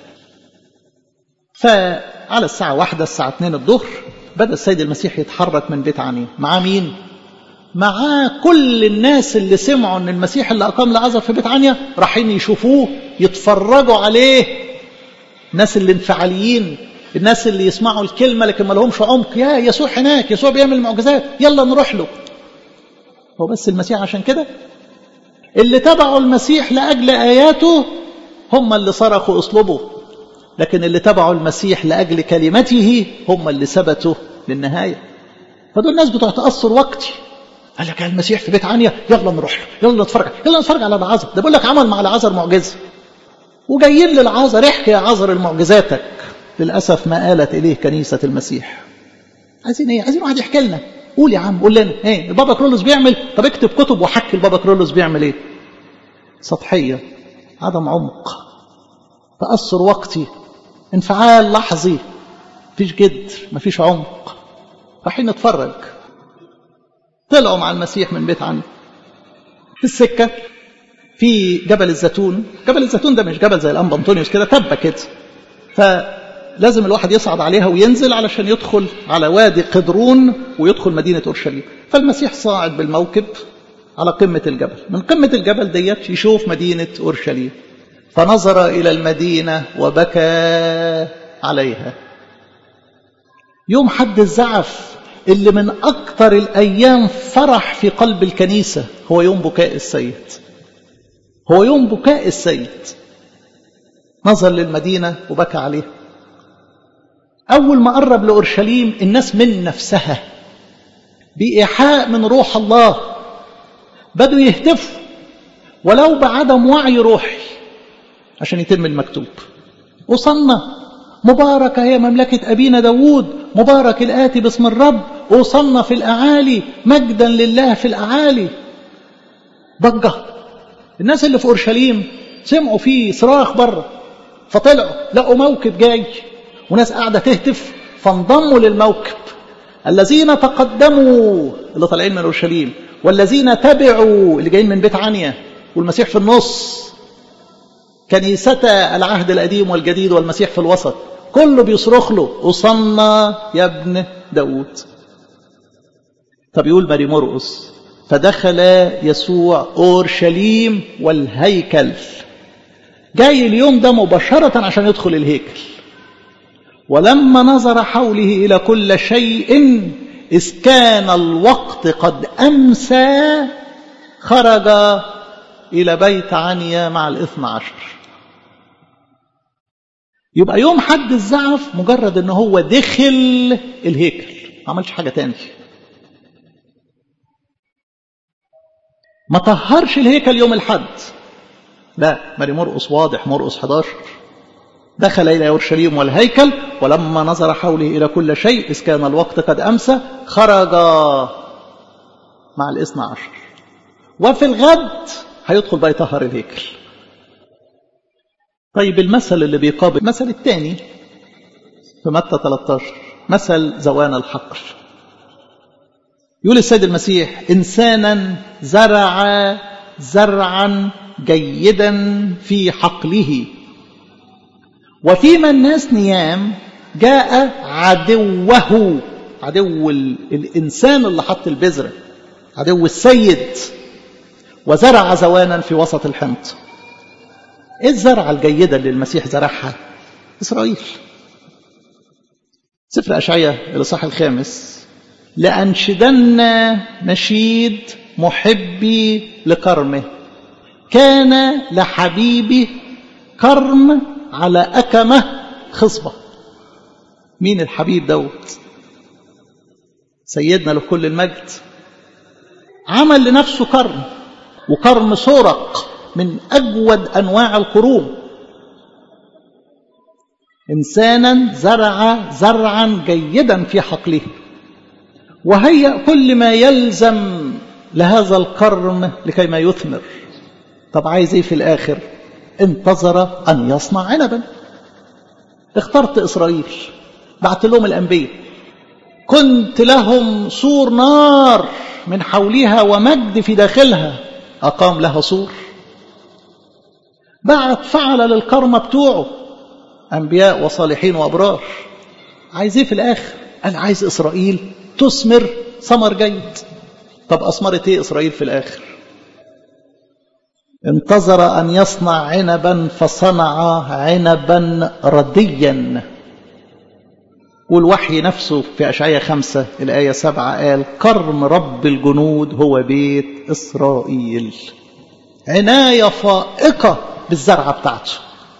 فعلى الساعة واحدة الساعة اتنين الظهر بدأ السيد المسيح يتحرك من بيت عنيا مع مين؟ مع كل الناس اللي سمعوا ان المسيح اللي اقام لعازر في بيت عنيا رايحين يشوفوه يتفرجوا عليه الناس الانفعاليين الناس اللي يسمعوا الكلمه لكن ما لهمش عمق يا يسوع هناك يسوع بيعمل معجزات يلا نروح له هو بس المسيح عشان كده اللي تبعوا المسيح لاجل اياته هم اللي صرخوا اصلبوا لكن اللي تبعوا المسيح لاجل كلمته هم اللي ثبتوا للنهايه فدول الناس بتوع تاثر وقتي قال لك المسيح في بيت عنيا يلا نروح له يلا نتفرج يلا نتفرج على العذر ده بيقول لك عمل مع العذر معجزه وجايين للعذر احكي يا عذر معجزاتك للاسف ما قالت اليه كنيسه المسيح عايزين ايه عايزين واحد يحكي لنا قول يا عم قول لنا ايه البابا كرولوس بيعمل طب اكتب كتب وحكي البابا كرولوس بيعمل ايه سطحيه عدم عمق تاثر وقتي انفعال لحظي مفيش جد مفيش عمق رايحين نتفرج طلعوا مع المسيح من بيت عنه في السكة في جبل الزيتون جبل الزيتون ده مش جبل زي الأنبا أنطونيوس كده تبة كده فلازم الواحد يصعد عليها وينزل علشان يدخل على وادي قدرون ويدخل مدينة أورشليم فالمسيح صاعد بالموكب على قمة الجبل من قمة الجبل ديت يشوف مدينة أورشليم فنظر إلى المدينة وبكى عليها يوم حد الزعف اللي من أكثر الأيام فرح في قلب الكنيسة هو يوم بكاء السيد هو يوم بكاء السيد نظر للمدينة وبكى عليها أول ما قرب لأورشليم الناس من نفسها بإيحاء من روح الله بدوا يهتفوا ولو بعدم وعي روحي عشان يتم المكتوب وصلنا مباركة هي مملكة أبينا داوود مبارك الآتي باسم الرب وصلنا في الأعالي مجدا لله في الأعالي ضجة الناس اللي في أورشليم سمعوا فيه صراخ بره فطلعوا لقوا موكب جاي وناس قاعدة تهتف فانضموا للموكب الذين تقدموا اللي طالعين من أورشليم والذين تبعوا اللي جايين من بيت عنيا والمسيح في النص كنيسة العهد القديم والجديد والمسيح في الوسط كله بيصرخ له وصلنا يا ابن داود طب يقول ماري مرقس فدخل يسوع أورشليم والهيكل جاي اليوم ده مباشرة عشان يدخل الهيكل ولما نظر حوله إلى كل شيء إذ كان الوقت قد أمسى خرج إلى بيت عنيا مع الاثنى عشر يبقى يوم حد الزعف مجرد ان هو دخل الهيكل ما عملش حاجة تاني ما طهرش الهيكل يوم الحد لا ماري مرقص واضح مرقص 11 دخل إلى أورشليم والهيكل ولما نظر حوله إلى كل شيء إذ كان الوقت قد أمسى خرج مع الاثنى عشر وفي الغد هيدخل بقى يطهر الهيكل طيب المثل اللي بيقابل المثل الثاني في متى 13 مثل زوان الحقل يقول السيد المسيح إنسانا زرع زرعا جيدا في حقله وفيما الناس نيام جاء عدوه عدو الإنسان اللي حط البذرة عدو السيد وزرع زوانا في وسط الحنط ايه الزرعة الجيدة اللي المسيح زرعها إسرائيل سفر أشعية الإصحاح الخامس لأنشدن نشيد محبي لكرمه كان لحبيبي كرم على أكمة خصبة مين الحبيب دوت سيدنا له كل المجد عمل لنفسه كرم وكرم سورق من أجود أنواع الكروم إنسانا زرع زرعا جيدا في حقله وهيأ كل ما يلزم لهذا الكرم لكي ما يثمر طب عايز ايه في الآخر انتظر أن يصنع عنبا اخترت إسرائيل بعت لهم الأنبياء كنت لهم سور نار من حولها ومجد في داخلها أقام لها سور بعت فعل للكرمة بتوعه أنبياء وصالحين وأبرار عايز ايه في الآخر أنا عايز إسرائيل تثمر ثمر جيد طب أثمرت ايه إسرائيل في الآخر انتظر أن يصنع عنبا فصنع عنبا رديا والوحي نفسه في أشعية خمسة الآية سبعة قال كرم رب الجنود هو بيت إسرائيل عناية فائقة بالزرعة بتاعته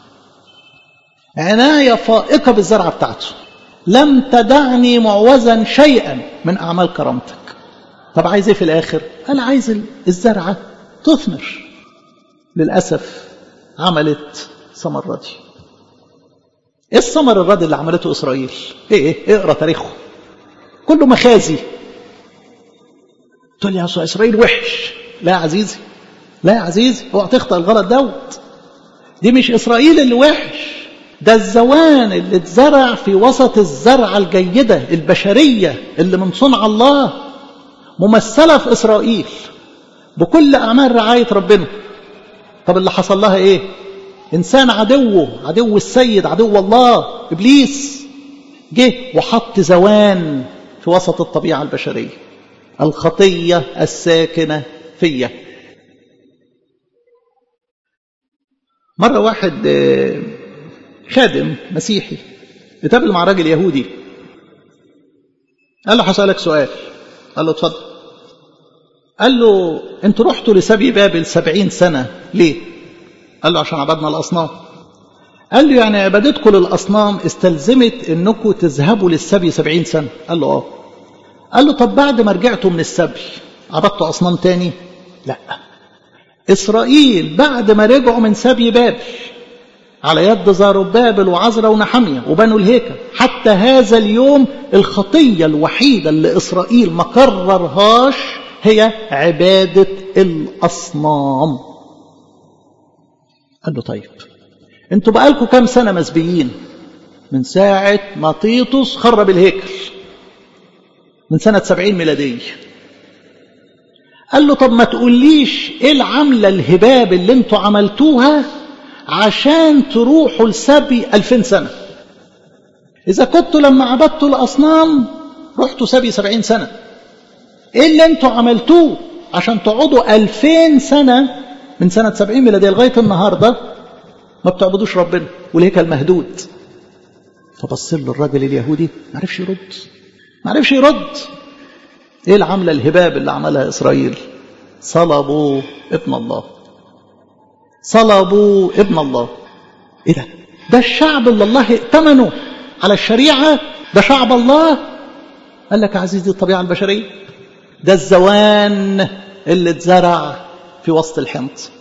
عناية فائقة بالزرعة بتاعته لم تدعني معوزا شيئا من أعمال كرامتك طب عايز ايه في الآخر قال عايز الزرعة تثمر للأسف عملت ثمر ردي ايه الثمر الردي اللي عملته إسرائيل ايه ايه اقرا تاريخه كله مخازي تقول لي يا إسرائيل وحش لا يا عزيزي لا يا عزيزي اوعى تخطأ الغلط دوت دي مش إسرائيل اللي وحش ده الزوان اللي اتزرع في وسط الزرعة الجيدة البشرية اللي من صنع الله ممثلة في إسرائيل بكل أعمال رعاية ربنا طب اللي حصل لها إيه إنسان عدوه عدو السيد عدو الله إبليس جه وحط زوان في وسط الطبيعة البشرية الخطية الساكنة فيا مرة واحد خادم مسيحي اتقابل مع راجل يهودي قال له هسألك سؤال قال له اتفضل قال له انتوا رحتوا لسبي بابل سبعين سنة ليه قال له عشان عبدنا الأصنام قال له يعني عبادتكم للأصنام استلزمت انكم تذهبوا للسبي سبعين سنة قال له اه قال له طب بعد ما رجعتوا من السبي عبدتوا أصنام تاني لا إسرائيل بعد ما رجعوا من سبي بابل على يد زاروبابل وعزرا ونحمية وبنوا الهيكل حتى هذا اليوم الخطية الوحيدة اللي إسرائيل ما قررهاش هي عبادة الأصنام قال له طيب انتوا بقالكم كام سنة مسبيين من ساعة ما طيطس خرب الهيكل من سنة سبعين ميلادية قال له طب ما تقوليش ايه العملة الهباب اللي انتوا عملتوها عشان تروحوا لسبي ألفين سنة إذا كنتوا لما عبدتوا الأصنام رحتوا سبي سبعين سنة إيه اللي أنتوا عملتوه عشان تقعدوا ألفين سنة من سنة سبعين ميلادية لغاية النهاردة ما بتعبدوش ربنا والهيكل مهدود فبص له الراجل اليهودي ما عرفش يرد ما عرفش يرد ايه العملة الهباب اللي عملها إسرائيل صلبوا ابن الله صلبوا ابن الله ايه ده ده الشعب اللي الله ائتمنه على الشريعة ده شعب الله قال لك يا عزيزي الطبيعة البشرية ده الزوان اللي اتزرع في وسط الحنط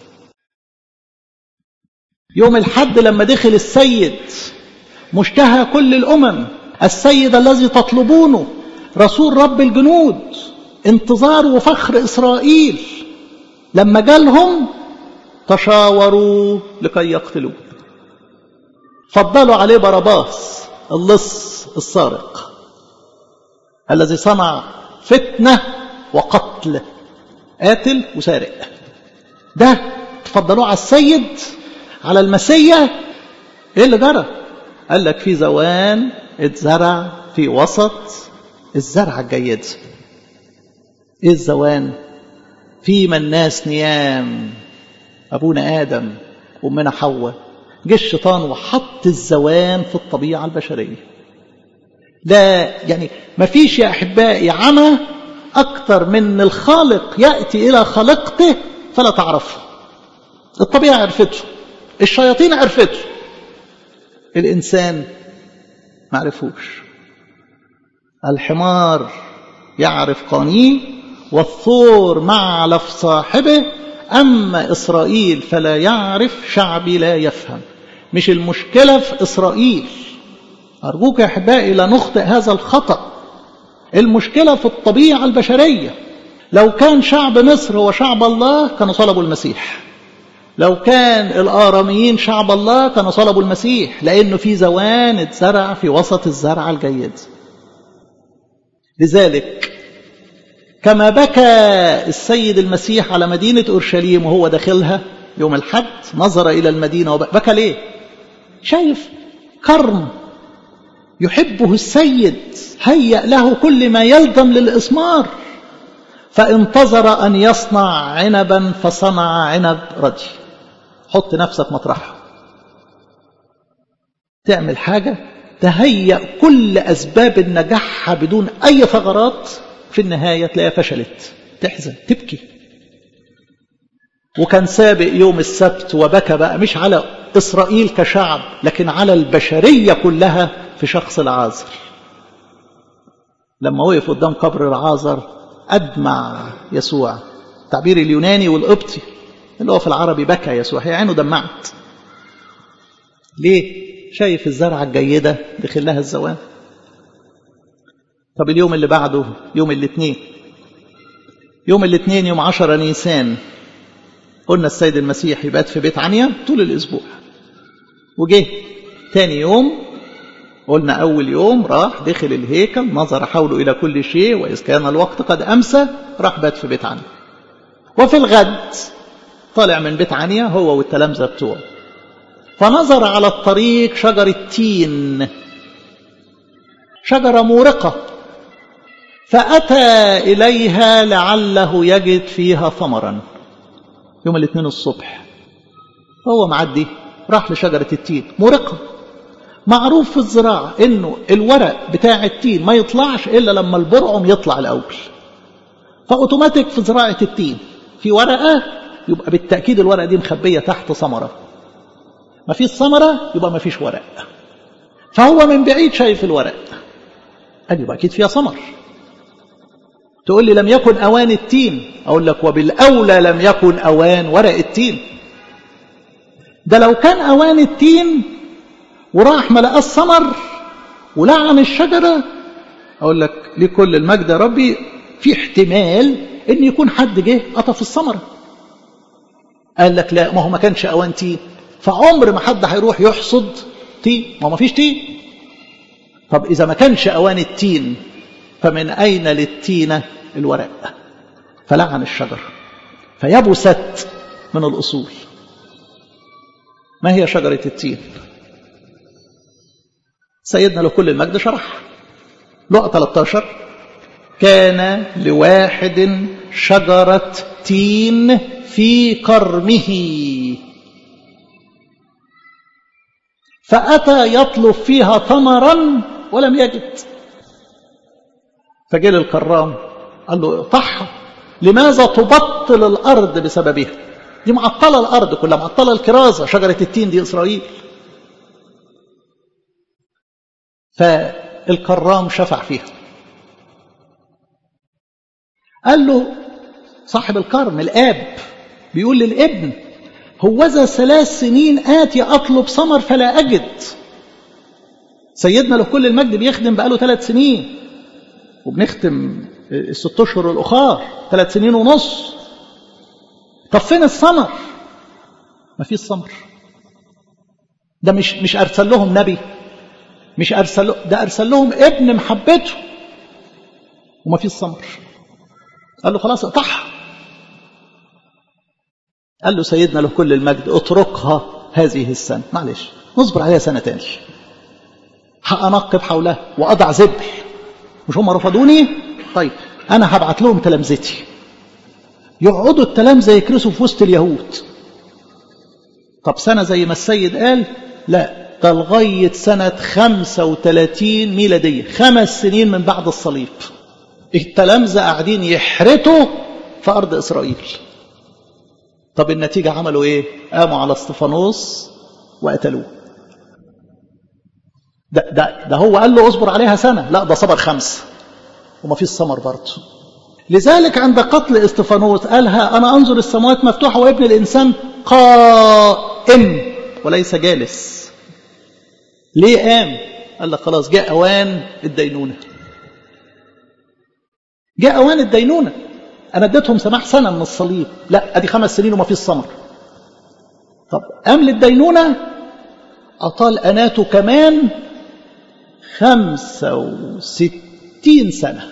يوم الحد لما دخل السيد مشتهى كل الأمم السيد الذي تطلبونه رسول رب الجنود انتظار وفخر إسرائيل لما جالهم تشاوروا لكي يقتلوه فضلوا عليه باراباس اللص السارق الذي صنع فتنة وقتل قاتل وسارق ده تفضلوه على السيد على المسيا ايه اللي جرى قال لك في زوان اتزرع في وسط الزرعة الجيدة ايه الزوان فيما الناس نيام أبونا آدم وأمنا حواء جه الشيطان وحط الزوان في الطبيعة البشرية لا يعني ما فيش يا أحبائي عمى أكثر من الخالق يأتي إلى خلقته فلا تعرفه الطبيعة عرفته الشياطين عرفته الإنسان ما عرفوش الحمار يعرف قانيه والثور معلف صاحبه أما إسرائيل فلا يعرف شعبي لا يفهم مش المشكلة في إسرائيل أرجوك يا أحبائي لا نخطئ هذا الخطأ المشكلة في الطبيعة البشرية لو كان شعب مصر هو شعب الله كانوا صلبوا المسيح لو كان الآراميين شعب الله كانوا صلبوا المسيح لأنه في زوان اتزرع في وسط الزرع الجيد لذلك كما بكى السيد المسيح على مدينة أورشليم وهو داخلها يوم الحد نظر إلى المدينة وبكى ليه شايف كرم يحبه السيد هيأ له كل ما يلزم للإسمار فانتظر أن يصنع عنبا فصنع عنب ردي حط نفسك مطرحها تعمل حاجة تهيأ كل أسباب النجاح بدون أي ثغرات في النهاية تلاقيها فشلت تحزن تبكي وكان سابق يوم السبت وبكى بقى مش على إسرائيل كشعب لكن على البشرية كلها في شخص العازر لما وقف قدام قبر العازر أدمع يسوع التعبير اليوناني والقبطي اللي هو في العربي بكى يسوع هي عينه دمعت ليه شايف الزرعة الجيدة دخل لها الزوان طب اليوم اللي بعده يوم الاثنين يوم الاثنين يوم عشرة نيسان قلنا السيد المسيح يبات في بيت عنيا طول الأسبوع وجه تاني يوم قلنا أول يوم راح دخل الهيكل نظر حوله إلى كل شيء وإذ كان الوقت قد أمسى راح بات في بيت عنيا وفي الغد طالع من بيت عنيا هو والتلامذة بتوعه فنظر على الطريق شجرة تين شجرة مورقة فأتى إليها لعله يجد فيها ثمرا يوم الاثنين الصبح هو معدي راح لشجرة التين مورقة معروف في الزراعة انه الورق بتاع التين ما يطلعش الا لما البرعم يطلع الاول فاوتوماتيك في زراعة التين في ورقة يبقى بالتأكيد الورقة دي مخبية تحت ثمرة ما فيش ثمرة يبقى ما فيش ورق فهو من بعيد شايف الورق قال يبقى أكيد فيها ثمر تقول لي لم يكن أوان التين أقول لك وبالأولى لم يكن أوان ورق التين ده لو كان أوان التين وراح ما لقاش ثمر ولعن الشجرة أقول لك لكل المجد يا ربي في احتمال ان يكون حد جه قطف الثمره قال لك لا ما هو ما كانش اوان تين فعمر ما حد هيروح يحصد تين ما هو ما فيش تين طب اذا ما كانش اوان التين فمن اين للتينه الورق فلعن الشجر فيبست من الاصول ما هي شجره التين سيدنا لكل المجد شرح لقى 13 كان لواحد شجرة تين في كرمه فأتى يطلب فيها ثمرا ولم يجد فجاء الكرام قال له اقطعها لماذا تبطل الأرض بسببها دي معطلة الأرض كلها معطلة الكرازة شجرة التين دي إسرائيل فالكرام شفع فيها قال له صاحب الكرم الآب بيقول للابن هوذا ثلاث سنين آتي أطلب ثمر فلا أجد سيدنا لكل المجد بيخدم بقاله ثلاث سنين وبنختم الست أشهر الأخار ثلاث سنين ونص طب فين الثمر؟ ما فيش ثمر ده مش مش أرسل لهم نبي مش أرسل ده أرسل لهم ابن محبته وما فيش ثمر قال له خلاص اقطعها قال له سيدنا له كل المجد اتركها هذه السنة معلش نصبر عليها سنة تاني هأنقب حولها وأضع ذبح مش هم رفضوني طيب أنا هبعت لهم تلامذتي يقعدوا التلامذة يكرسوا في وسط اليهود طب سنة زي ما السيد قال لا ده لغاية سنة 35 ميلادية خمس سنين من بعد الصليب التلامذة قاعدين يحرتوا في أرض إسرائيل طب النتيجة عملوا إيه قاموا على استفانوس وقتلوه ده, ده, ده هو قال له اصبر عليها سنة لا ده صبر خمسة وما فيش ثمر برضه لذلك عند قتل استفانوس قالها أنا أنظر السماوات مفتوحة وابن الإنسان قائم وليس جالس ليه قام قال لك خلاص جاء أوان الدينونة جاء أوان الدينونة أنا اديتهم سماح سنة من الصليب لا أدي خمس سنين وما فيش ثمر طب قام للدينونة أطال أناته كمان خمسة وستين سنة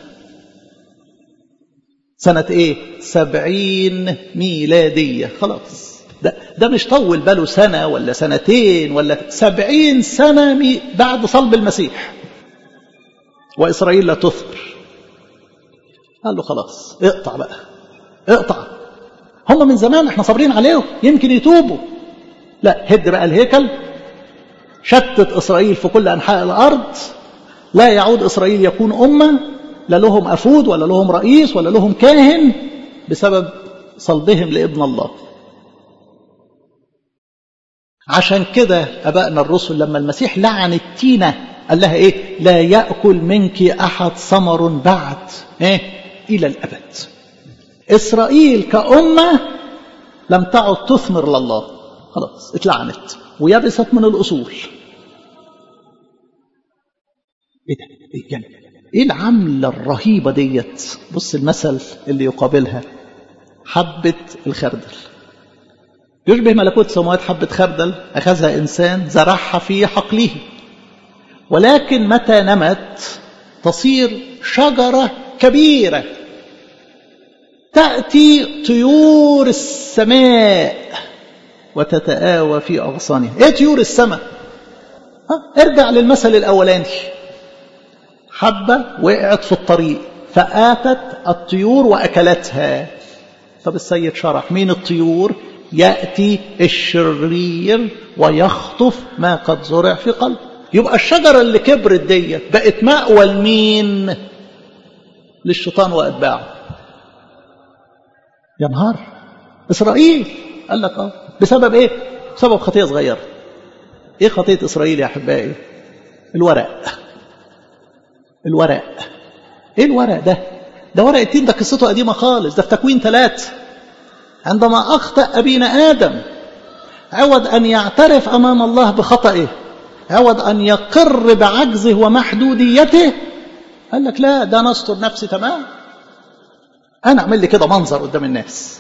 سنة إيه؟ سبعين ميلادية خلاص ده, ده مش طول باله سنة ولا سنتين ولا سبعين سنة مي بعد صلب المسيح وإسرائيل لا تثمر قال له خلاص اقطع بقى اقطع هم من زمان احنا صابرين عليهم يمكن يتوبوا لا هد بقى الهيكل شتت إسرائيل في كل أنحاء الأرض لا يعود إسرائيل يكون أمة لا لهم أفود ولا لهم رئيس ولا لهم كاهن بسبب صلبهم لابن الله عشان كده أبائنا الرسل لما المسيح لعن التينة قال لها إيه لا يأكل منك أحد ثمر بعد إيه إلى الأبد إسرائيل كأمة لم تعد تثمر لله خلاص اتلعنت ويبست من الأصول ايه ده ايه يعني ايه العملة الرهيبة ديت بص المثل اللي يقابلها حبة الخردل يشبه ملكوت السماوات حبة خردل أخذها إنسان زرعها في حقله ولكن متى نمت تصير شجرة كبيرة تأتي طيور السماء وتتآوى في أغصانها ايه طيور السماء ها؟ ارجع للمثل الأولاني حبة وقعت في الطريق فآتت الطيور وأكلتها طب السيد شرح مين الطيور يأتي الشرير ويخطف ما قد زرع في قلبه يبقى الشجرة اللي كبرت ديت بقت مأوى لمين للشيطان وأتباعه يا نهار إسرائيل قال لك اه بسبب ايه بسبب خطية صغيرة ايه خطية إسرائيل يا أحبائي الورق الورق ايه الورق ده ده ورق التين ده قصته قديمة خالص ده في تكوين ثلاثة عندما أخطأ أبينا آدم عوض أن يعترف أمام الله بخطئه عوض أن يقر بعجزه ومحدوديته قال لك لا ده أنا أستر نفسي تمام أنا أعمل لي كده منظر قدام الناس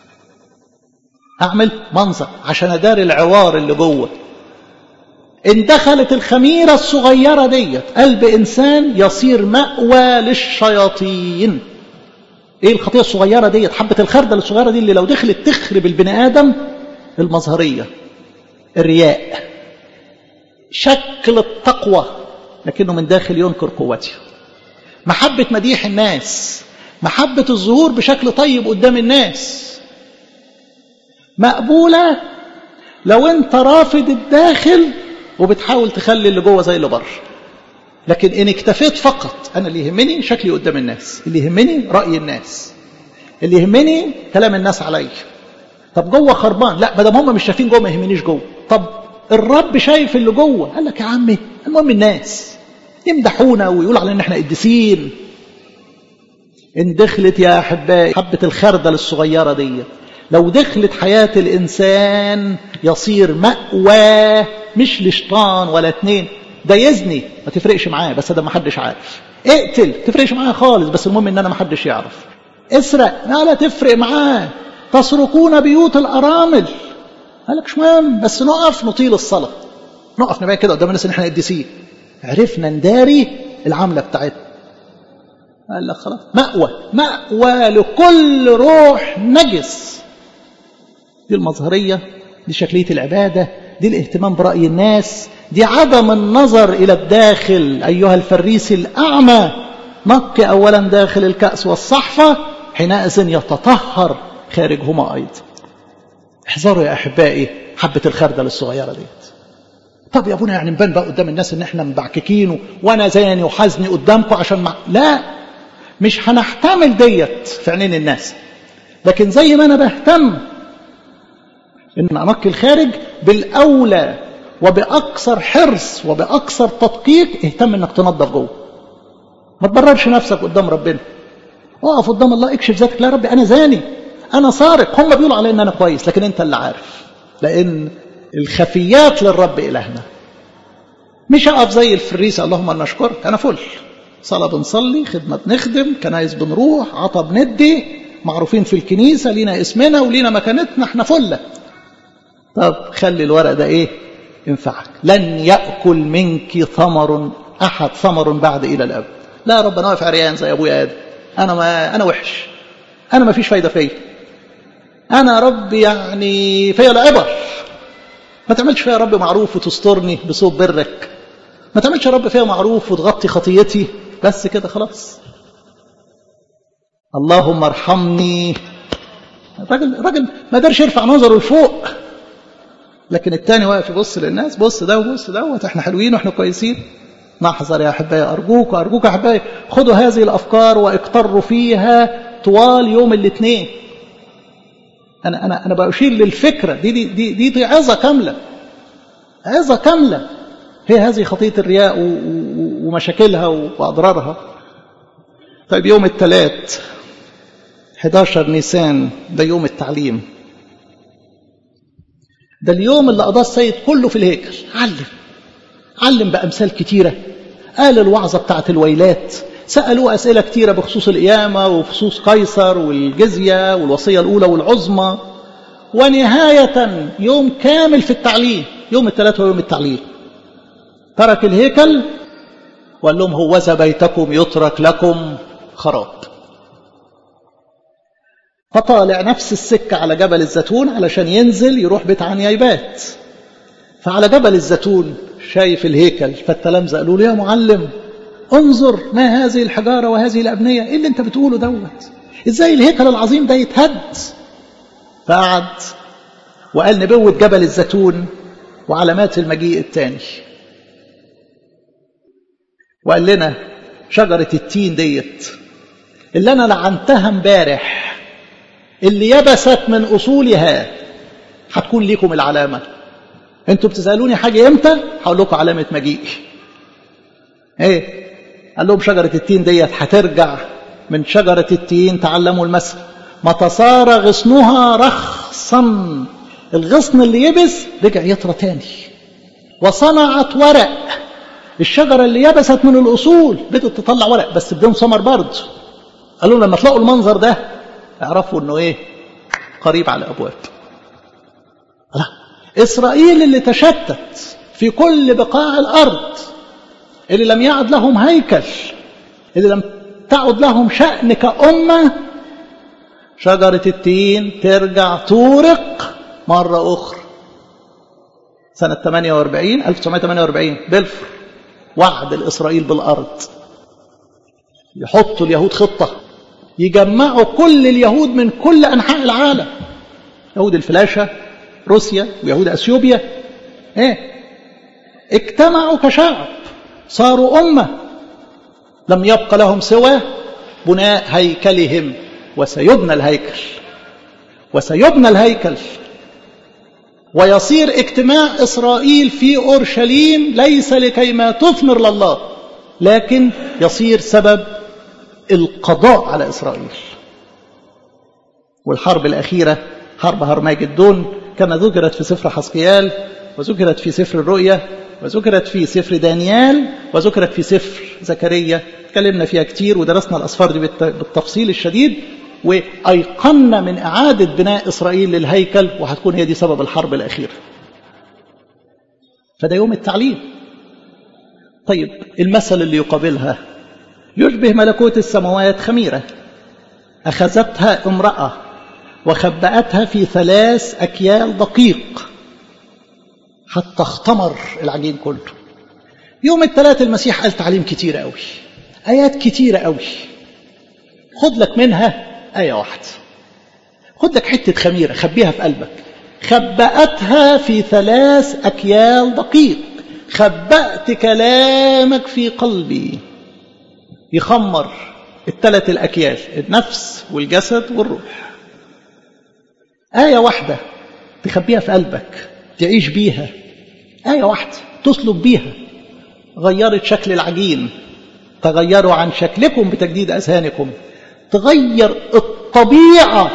أعمل منظر عشان أداري العوار اللي جوه إن دخلت الخميرة الصغيرة ديت قلب إنسان يصير مأوى للشياطين إيه الخطية الصغيرة ديت حبة الخردل الصغيرة دي اللي لو دخلت تخرب البني آدم المظهرية الرياء شكل التقوى لكنه من داخل ينكر قوته محبة مديح الناس محبة الظهور بشكل طيب قدام الناس مقبولة لو انت رافض الداخل وبتحاول تخلي اللي جوه زي اللي بره لكن ان اكتفيت فقط انا اللي يهمني شكلي قدام الناس اللي يهمني راي الناس اللي يهمني كلام الناس عليا طب جوه خربان لا ما دام هم مش شايفين جوه ما يهمنيش جوه طب الرب شايف اللي جوه قال لك يا عمي المهم الناس يمدحونا ويقول علينا ان احنا قديسين ان دخلت يا احبائي حبه الخردل الصغيره دي لو دخلت حياه الانسان يصير ماوى مش لشيطان ولا اتنين ده يزني ما تفرقش معاه بس ده ما حدش عارف اقتل ما تفرقش معاه خالص بس المهم ان انا ما حدش يعرف اسرق لا لا تفرق معاه تسرقون بيوت الارامل قال لك مش مهم بس نقف نطيل الصلاه نقف نبقى كده قدام الناس ان احنا قديسين عرفنا نداري العمله بتاعتنا قال لك خلاص مأوى مأوى لكل روح نجس دي المظهرية دي شكلية العبادة دي الاهتمام برأي الناس دي عدم النظر إلى الداخل أيها الفريس الأعمى نقي أولا داخل الكأس والصحفة حينئذ يتطهر خارجهما أيضا احذروا يا أحبائي حبة الخردل الصغيرة ديت طب يا ابونا يعني نبان بقى قدام الناس ان احنا مبعككين وانا زاني وحزني قدامكم عشان مع... لا مش هنحتمل ديت في عينين الناس لكن زي ما انا بهتم ان انقي الخارج بالاولى وباكثر حرص وباكثر تدقيق اهتم انك تنظف جوه ما تبررش نفسك قدام ربنا اقف قدام الله اكشف ذاتك لا يا ربي انا زاني انا سارق هم بيقولوا علي ان انا كويس لكن انت اللي عارف لان الخفيات للرب الهنا مش اقف زي الفريسه اللهم نشكرك انا فل صلاة بنصلي خدمة بنخدم كنايس بنروح عطا بندي معروفين في الكنيسة لينا اسمنا ولينا مكانتنا احنا فلة طب خلي الورق ده ايه ينفعك لن يأكل منك ثمر أحد ثمر بعد إلى الأبد لا يا رب أنا واقف عريان زي أبويا آدم أنا ما أنا وحش أنا ما فيش فايدة فيا أنا رب يعني فيا العبر ما تعملش فيا رب معروف وتسترني بصوت برك ما تعملش يا رب فيا معروف وتغطي خطيتي بس كده خلاص اللهم ارحمني الراجل الراجل ما قدرش يرفع نظره لفوق لكن التاني واقف يبص للناس بص ده وبص دوت احنا حلوين واحنا كويسين نحذر يا احبائي ارجوك ارجوك يا احبائي خدوا هذه الافكار واقتروا فيها طوال يوم الاثنين انا انا انا بشير للفكره دي دي دي دي, دي عظه كامله عظه كامله هي هذه خطيه الرياء ومشاكلها واضرارها طيب يوم الثلاث 11 نيسان ده يوم التعليم ده اليوم اللي قضاه السيد كله في الهيكل علم علم بأمثال كتيرة قال الوعظة بتاعت الويلات سألوه أسئلة كتيرة بخصوص القيامة وبخصوص قيصر والجزية والوصية الأولى والعظمى ونهاية يوم كامل في التعليم يوم الثلاث هو يوم التعليم ترك الهيكل وقال لهم هوذا بيتكم يترك لكم خراب فطالع نفس السكة على جبل الزيتون علشان ينزل يروح بيت عنيا يبات فعلى جبل الزيتون شايف الهيكل فالتلامذة قالوا له يا معلم انظر ما هذه الحجارة وهذه الأبنية ايه اللي انت بتقوله دوت ازاي الهيكل العظيم ده يتهد فقعد وقال نبوة جبل الزيتون وعلامات المجيء الثاني وقال لنا شجرة التين ديت اللي أنا لعنتها امبارح اللي يبست من أصولها هتكون ليكم العلامة انتوا بتسألوني حاجة امتى هقول لكم علامة مجيئي ايه قال لهم شجرة التين ديت هترجع من شجرة التين تعلموا المثل متى صار غصنها رخصا الغصن اللي يبس رجع يطرى تاني وصنعت ورق الشجرة اللي يبست من الأصول بدأت تطلع ورق بس بدون ثمر برضه قالوا لما تلاقوا المنظر ده اعرفوا انه ايه قريب على الابواب لا اسرائيل اللي تشتت في كل بقاع الارض اللي لم يعد لهم هيكل اللي لم تعد لهم شأن كأمة شجرة التين ترجع تورق مرة أخرى سنة 48 1948 بلفور وعد الإسرائيل بالأرض يحطوا اليهود خطة يجمعوا كل اليهود من كل أنحاء العالم يهود الفلاشة روسيا ويهود أثيوبيا إيه اجتمعوا كشعب صاروا أمة لم يبق لهم سوى بناء هيكلهم وسيبنى الهيكل وسيبنى الهيكل ويصير اجتماع إسرائيل في أورشليم ليس لكي ما تثمر لله لكن يصير سبب القضاء على إسرائيل والحرب الأخيرة حرب هرماجدون كما ذكرت في سفر حسقيال وذكرت في سفر الرؤيا وذكرت في سفر دانيال وذكرت في سفر زكريا تكلمنا فيها كتير ودرسنا الأسفار دي بالتفصيل الشديد وأيقنا من إعادة بناء إسرائيل للهيكل وهتكون هي دي سبب الحرب الأخيرة فده يوم التعليم طيب المثل اللي يقابلها يشبه ملكوت السماوات خميرة أخذتها امرأة وخبأتها في ثلاث أكيال دقيق حتى اختمر العجين كله يوم الثلاث المسيح قال تعليم كتير قوي آيات كتيرة قوي خد لك منها آية واحدة خد لك حتة خميرة خبيها في قلبك خبأتها في ثلاث أكيال دقيق خبأت كلامك في قلبي يخمر الثلاث الأكيال النفس والجسد والروح آية واحدة تخبيها في قلبك تعيش بيها آية واحدة تسلك بيها غيرت شكل العجين تغيروا عن شكلكم بتجديد أذهانكم تغير الطبيعة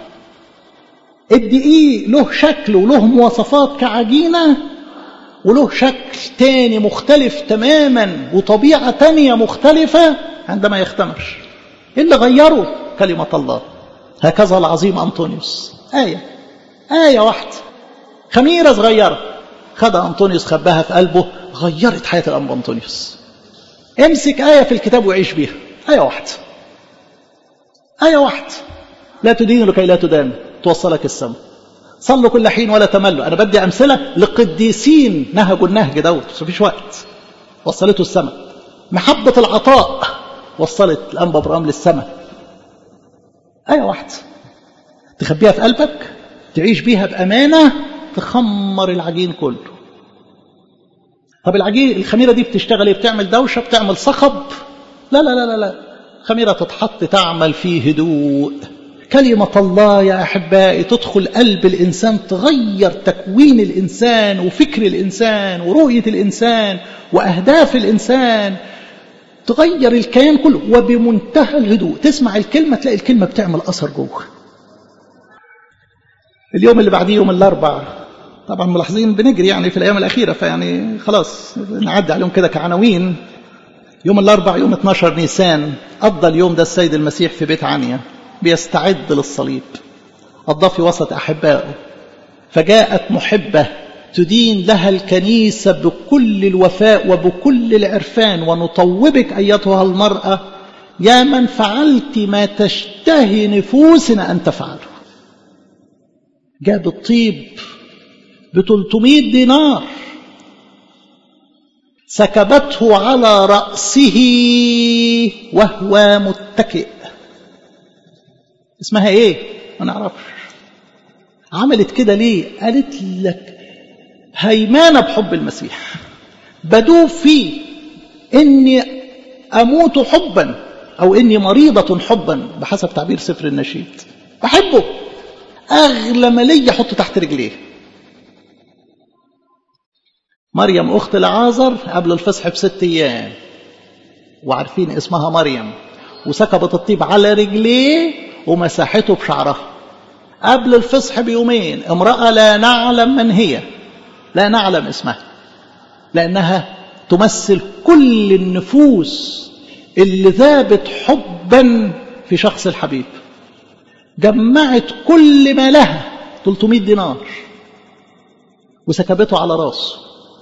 الدقيق له شكل وله مواصفات كعجينة وله شكل تاني مختلف تماما وطبيعة تانية مختلفة عندما يختمر اللي غيره كلمة الله هكذا العظيم أنطونيوس آية آية واحدة خميرة صغيرة خدها أنطونيوس خباها في قلبه غيرت حياة الأنبا أنطونيوس امسك آية في الكتاب وعيش بيها آية واحدة آية واحدة لا تدين لكي لا تدان توصلك السماء صلوا كل حين ولا تملوا أنا بدي أمثلة لقديسين نهجوا النهج دوت بس مفيش وقت وصلته السماء محبة العطاء وصلت الأنبا برام للسماء آية واحدة تخبيها في قلبك تعيش بيها بأمانة تخمر العجين كله طب العجين الخميرة دي بتشتغل ايه بتعمل دوشة بتعمل صخب لا لا لا لا لا خميرة تتحط تعمل فيه هدوء كلمة الله يا أحبائي تدخل قلب الإنسان تغير تكوين الإنسان وفكر الإنسان ورؤية الإنسان وأهداف الإنسان تغير الكيان كله وبمنتهى الهدوء تسمع الكلمة تلاقي الكلمة بتعمل أثر جوه اليوم اللي بعديه يوم الأربع طبعا ملاحظين بنجري يعني في الأيام الأخيرة فيعني خلاص نعدي عليهم كده كعناوين يوم الأربع يوم 12 نيسان قضى اليوم ده السيد المسيح في بيت عنيا بيستعد للصليب قضى في وسط أحبائه فجاءت محبة تدين لها الكنيسة بكل الوفاء وبكل العرفان ونطوبك أيتها المرأة يا من فعلت ما تشتهي نفوسنا أن تفعله جاب الطيب ب 300 دينار سكبته على رأسه وهو متكئ اسمها ايه ما نعرفش عملت كده ليه قالت لك هيمانة بحب المسيح بدوب فيه اني أموت حبا أو إني مريضة حبا بحسب تعبير سفر النشيد بحبه أغلى ما ليا أحطه تحت رجليه مريم أخت لعازر قبل الفصح بست أيام وعارفين اسمها مريم وسكبت الطيب على رجليه ومسحته بشعرها قبل الفصح بيومين امرأة لا نعلم من هي لا نعلم اسمها لأنها تمثل كل النفوس اللي ذابت حبا في شخص الحبيب جمعت كل ما لها 300 دينار وسكبته على راسه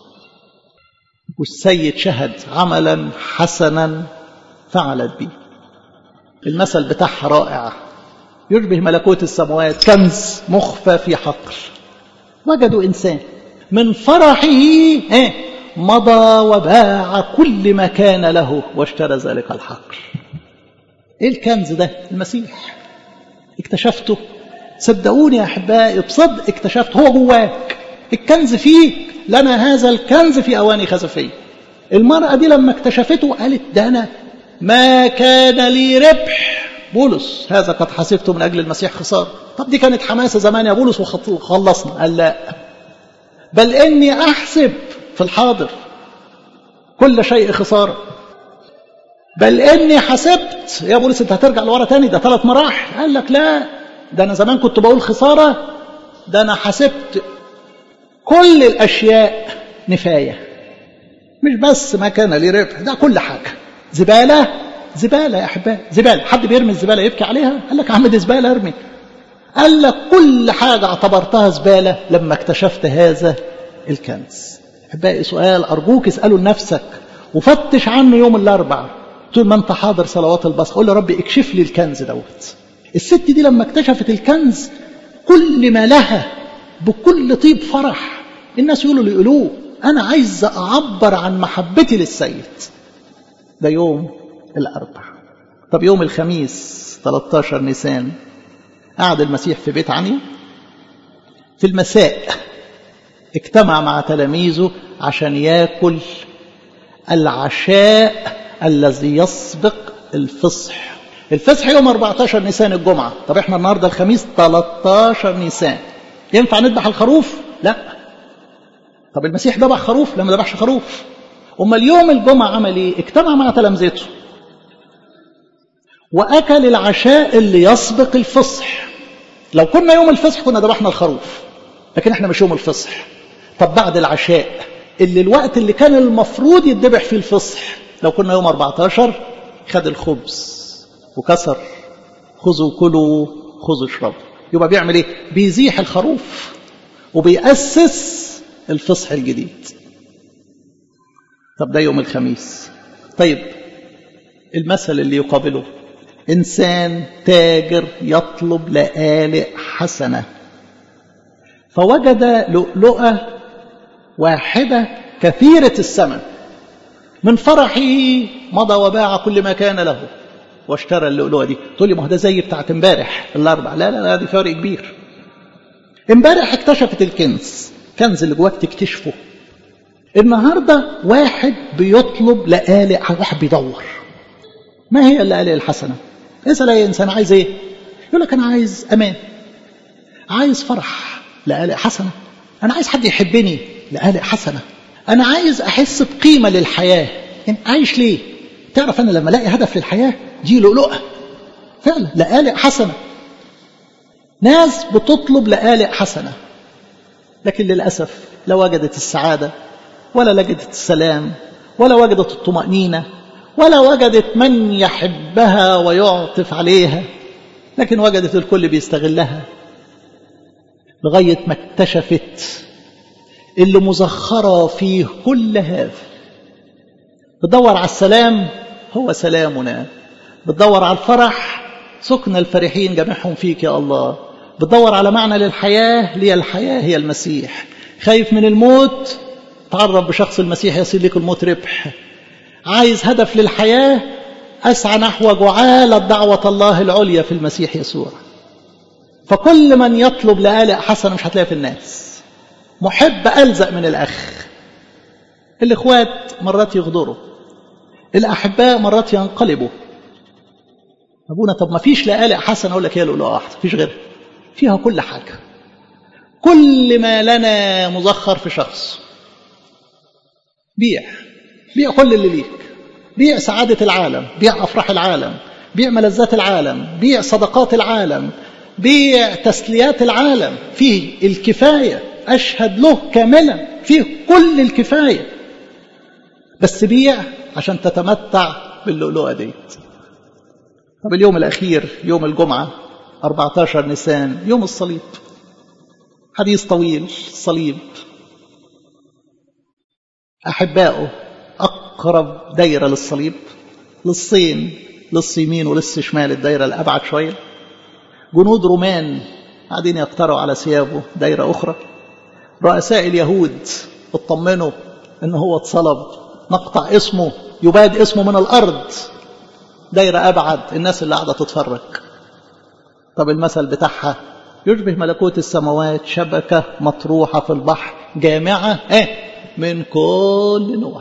والسيد شهد عملا حسنا فعلت به المثل بتاعها رائع يشبه ملكوت السماوات كنز مخفى في حقل وجدوا إنسان من فرحه ايه مضى وباع كل ما كان له واشترى ذلك الحقل ايه الكنز ده المسيح اكتشفته صدقوني يا احبائي بصدق اكتشفت هو جواك الكنز فيك لنا هذا الكنز في اواني خزفيه المراه دي لما اكتشفته قالت ده انا ما كان لي ربح بولس هذا قد حسبته من اجل المسيح خساره طب دي كانت حماسه زمان يا بولس وخلصنا قال لا بل اني احسب في الحاضر كل شيء خساره بل اني حسبت يا بولس انت هترجع لورا تاني ده ثلاث مراحل قال لك لا ده انا زمان كنت بقول خساره ده انا حسبت كل الاشياء نفايه مش بس ما كان لي ربح ده كل حاجه زباله زباله يا احبائي زباله حد بيرمي الزباله يبكي عليها قال لك يا عم دي زباله ارمي قال لك كل حاجه اعتبرتها زباله لما اكتشفت هذا الكنز احبائي سؤال ارجوك اساله لنفسك وفتش عنه يوم الاربعاء طول ما انت حاضر صلوات البصر قول يا رب اكشف لي الكنز دوت الست دي لما اكتشفت الكنز كل ما لها بكل طيب فرح الناس يقولوا ليقولوه انا عايز اعبر عن محبتي للسيد ده يوم الاربعاء طب يوم الخميس 13 نيسان قعد المسيح في بيت عنيا في المساء اجتمع مع تلاميذه عشان ياكل العشاء الذي يسبق الفصح الفصح يوم 14 نيسان الجمعة طب احنا النهاردة الخميس 13 نيسان ينفع نذبح الخروف لا طب المسيح ذبح خروف لما ذبحش خروف أما اليوم الجمعة عمل ايه اجتمع مع تلامذته وأكل العشاء اللي يسبق الفصح لو كنا يوم الفصح كنا ذبحنا الخروف لكن احنا مش يوم الفصح طب بعد العشاء اللي الوقت اللي كان المفروض يتذبح فيه الفصح لو كنا يوم 14 خد الخبز وكسر خذوا كلوا خذوا اشربوا يبقى بيعمل ايه بيزيح الخروف وبيأسس الفصح الجديد طب ده يوم الخميس طيب المثل اللي يقابله إنسان تاجر يطلب لآلئ حسنة فوجد لؤلؤة واحدة كثيرة الثمن من فرحه مضى وباع كل ما كان له واشترى اللؤلؤة دي تقول لي ما هو ده زي بتاعت امبارح الأربع لا لا لا دي فرق كبير امبارح اكتشفت الكنز كنز اللي جواك تكتشفه النهاردة واحد بيطلب لآلئ واحد بيدور ما هي اللآلئ الحسنة اسأل أي إنسان عايز إيه يقول لك أنا عايز أمان عايز فرح لآلئ حسنة أنا عايز حد يحبني لآلئ حسنة أنا عايز أحس بقيمة للحياة يعني عايش ليه تعرف أنا لما ألاقي هدف للحياة دي لؤلؤة فعلا لآلئ حسنة ناس بتطلب لآلئ حسنة لكن للأسف لا وجدت السعادة ولا لجدت السلام ولا وجدت الطمأنينة ولا وجدت من يحبها ويعطف عليها لكن وجدت الكل بيستغلها لغاية ما اكتشفت اللي مزخرة فيه كل هذا بتدور على السلام هو سلامنا بتدور على الفرح سكن الفرحين جميعهم فيك يا الله بتدور على معنى للحياة لي الحياة هي المسيح خايف من الموت تعرف بشخص المسيح يصير لك الموت ربح عايز هدف للحياة أسعى نحو جعالة دعوة الله العليا في المسيح يسوع فكل من يطلب لآلئ حسنة مش هتلاقي في الناس محب ألزق من الأخ الإخوات مرات يغدروا الأحباء مرات ينقلبوا أبونا طب ما فيش لآلئ حسن أقول لك هي الأولى واحدة فيش غيرها فيها كل حاجة كل ما لنا مزخر في شخص بيع بيع كل اللي ليك بيع سعادة العالم بيع أفراح العالم بيع ملذات العالم بيع صدقات العالم بيع تسليات العالم فيه الكفاية أشهد له كاملا فيه كل الكفاية بس بيع عشان تتمتع باللؤلؤة ديت طب اليوم الأخير يوم الجمعة 14 نيسان يوم الصليب حديث طويل الصليب أحبائه أقرب دايرة للصليب للصين لص يمين ولص شمال الدايرة الأبعد شوية جنود رومان قاعدين يقتروا على ثيابه دايرة أخرى رؤساء اليهود اطمنوا ان هو اتصلب نقطع اسمه يباد اسمه من الأرض دايرة أبعد الناس اللي قاعدة تتفرج طب المثل بتاعها يشبه ملكوت السماوات شبكة مطروحة في البحر جامعة ايه من كل نوع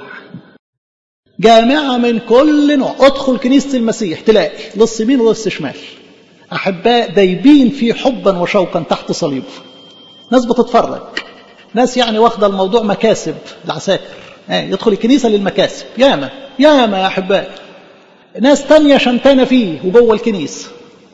جامعة من كل نوع ادخل كنيسة المسيح تلاقي لص يمين ولص شمال أحباء دايبين في حبا وشوقا تحت صليبه ناس بتتفرج ناس يعني واخدة الموضوع مكاسب العساكر ايه يدخل الكنيسة للمكاسب ياما ياما يا أحباء ناس تانية شمتانة فيه وجوه الكنيسة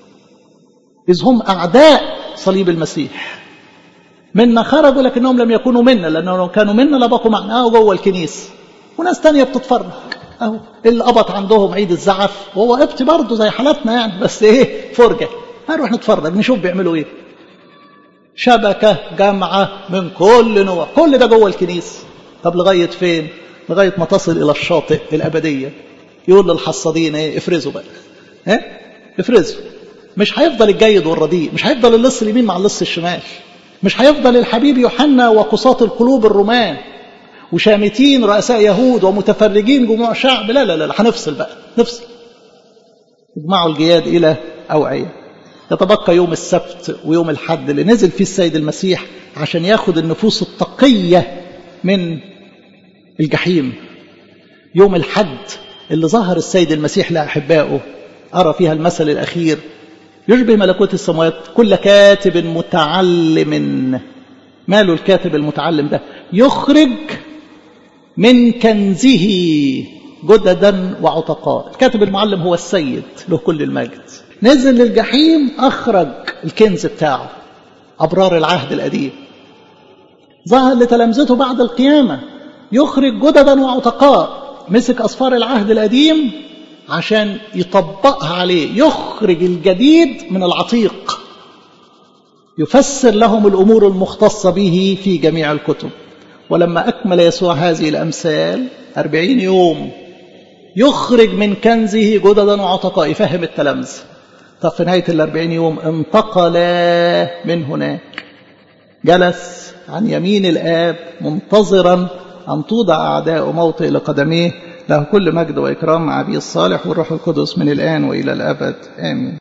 إذ هم أعداء صليب المسيح منا خرجوا لكنهم لم يكونوا منا لأنهم لو كانوا منا لبقوا معنا جوه الكنيسة وناس تانية بتتفرج أهو اللي قبط عندهم عيد الزعف وهو قبط برضه زي حالاتنا يعني بس إيه فرجة هنروح نتفرج نشوف بيعملوا إيه شبكة جامعة من كل نوع كل ده جوه الكنيسة طب لغاية فين لغاية ما تصل إلى الشاطئ الأبدية يقول للحصادين ايه افرزوا بقى ها افرزوا مش هيفضل الجيد والرديء مش هيفضل اللص اليمين مع اللص الشمال مش هيفضل الحبيب يوحنا وقصاة القلوب الرومان وشامتين رؤساء يهود ومتفرجين جموع شعب لا لا لا هنفصل بقى نفصل اجمعوا الجياد إلى أوعية يتبقى يوم السبت ويوم الحد اللي نزل فيه السيد المسيح عشان ياخد النفوس التقية من الجحيم يوم الحد اللي ظهر السيد المسيح لأحبائه أرى فيها المثل الأخير يشبه ملكوت السماوات كل كاتب متعلم ماله الكاتب المتعلم ده يخرج من كنزه جددا وعتقاء الكاتب المعلم هو السيد له كل المجد نزل للجحيم أخرج الكنز بتاعه أبرار العهد القديم ظهر لتلامذته بعد القيامة يخرج جددا وعتقاء مسك أصفار العهد القديم عشان يطبقها عليه يخرج الجديد من العتيق يفسر لهم الأمور المختصة به في جميع الكتب ولما أكمل يسوع هذه الأمثال أربعين يوم يخرج من كنزه جددا وعتقاء يفهم التلامذة طب في نهاية الأربعين يوم انتقل من هناك جلس عن يمين الآب منتظرا أن توضع أعداء موطئ لقدميه له كل مجد وإكرام مع أبي الصالح والروح القدس من الآن وإلى الأبد آمين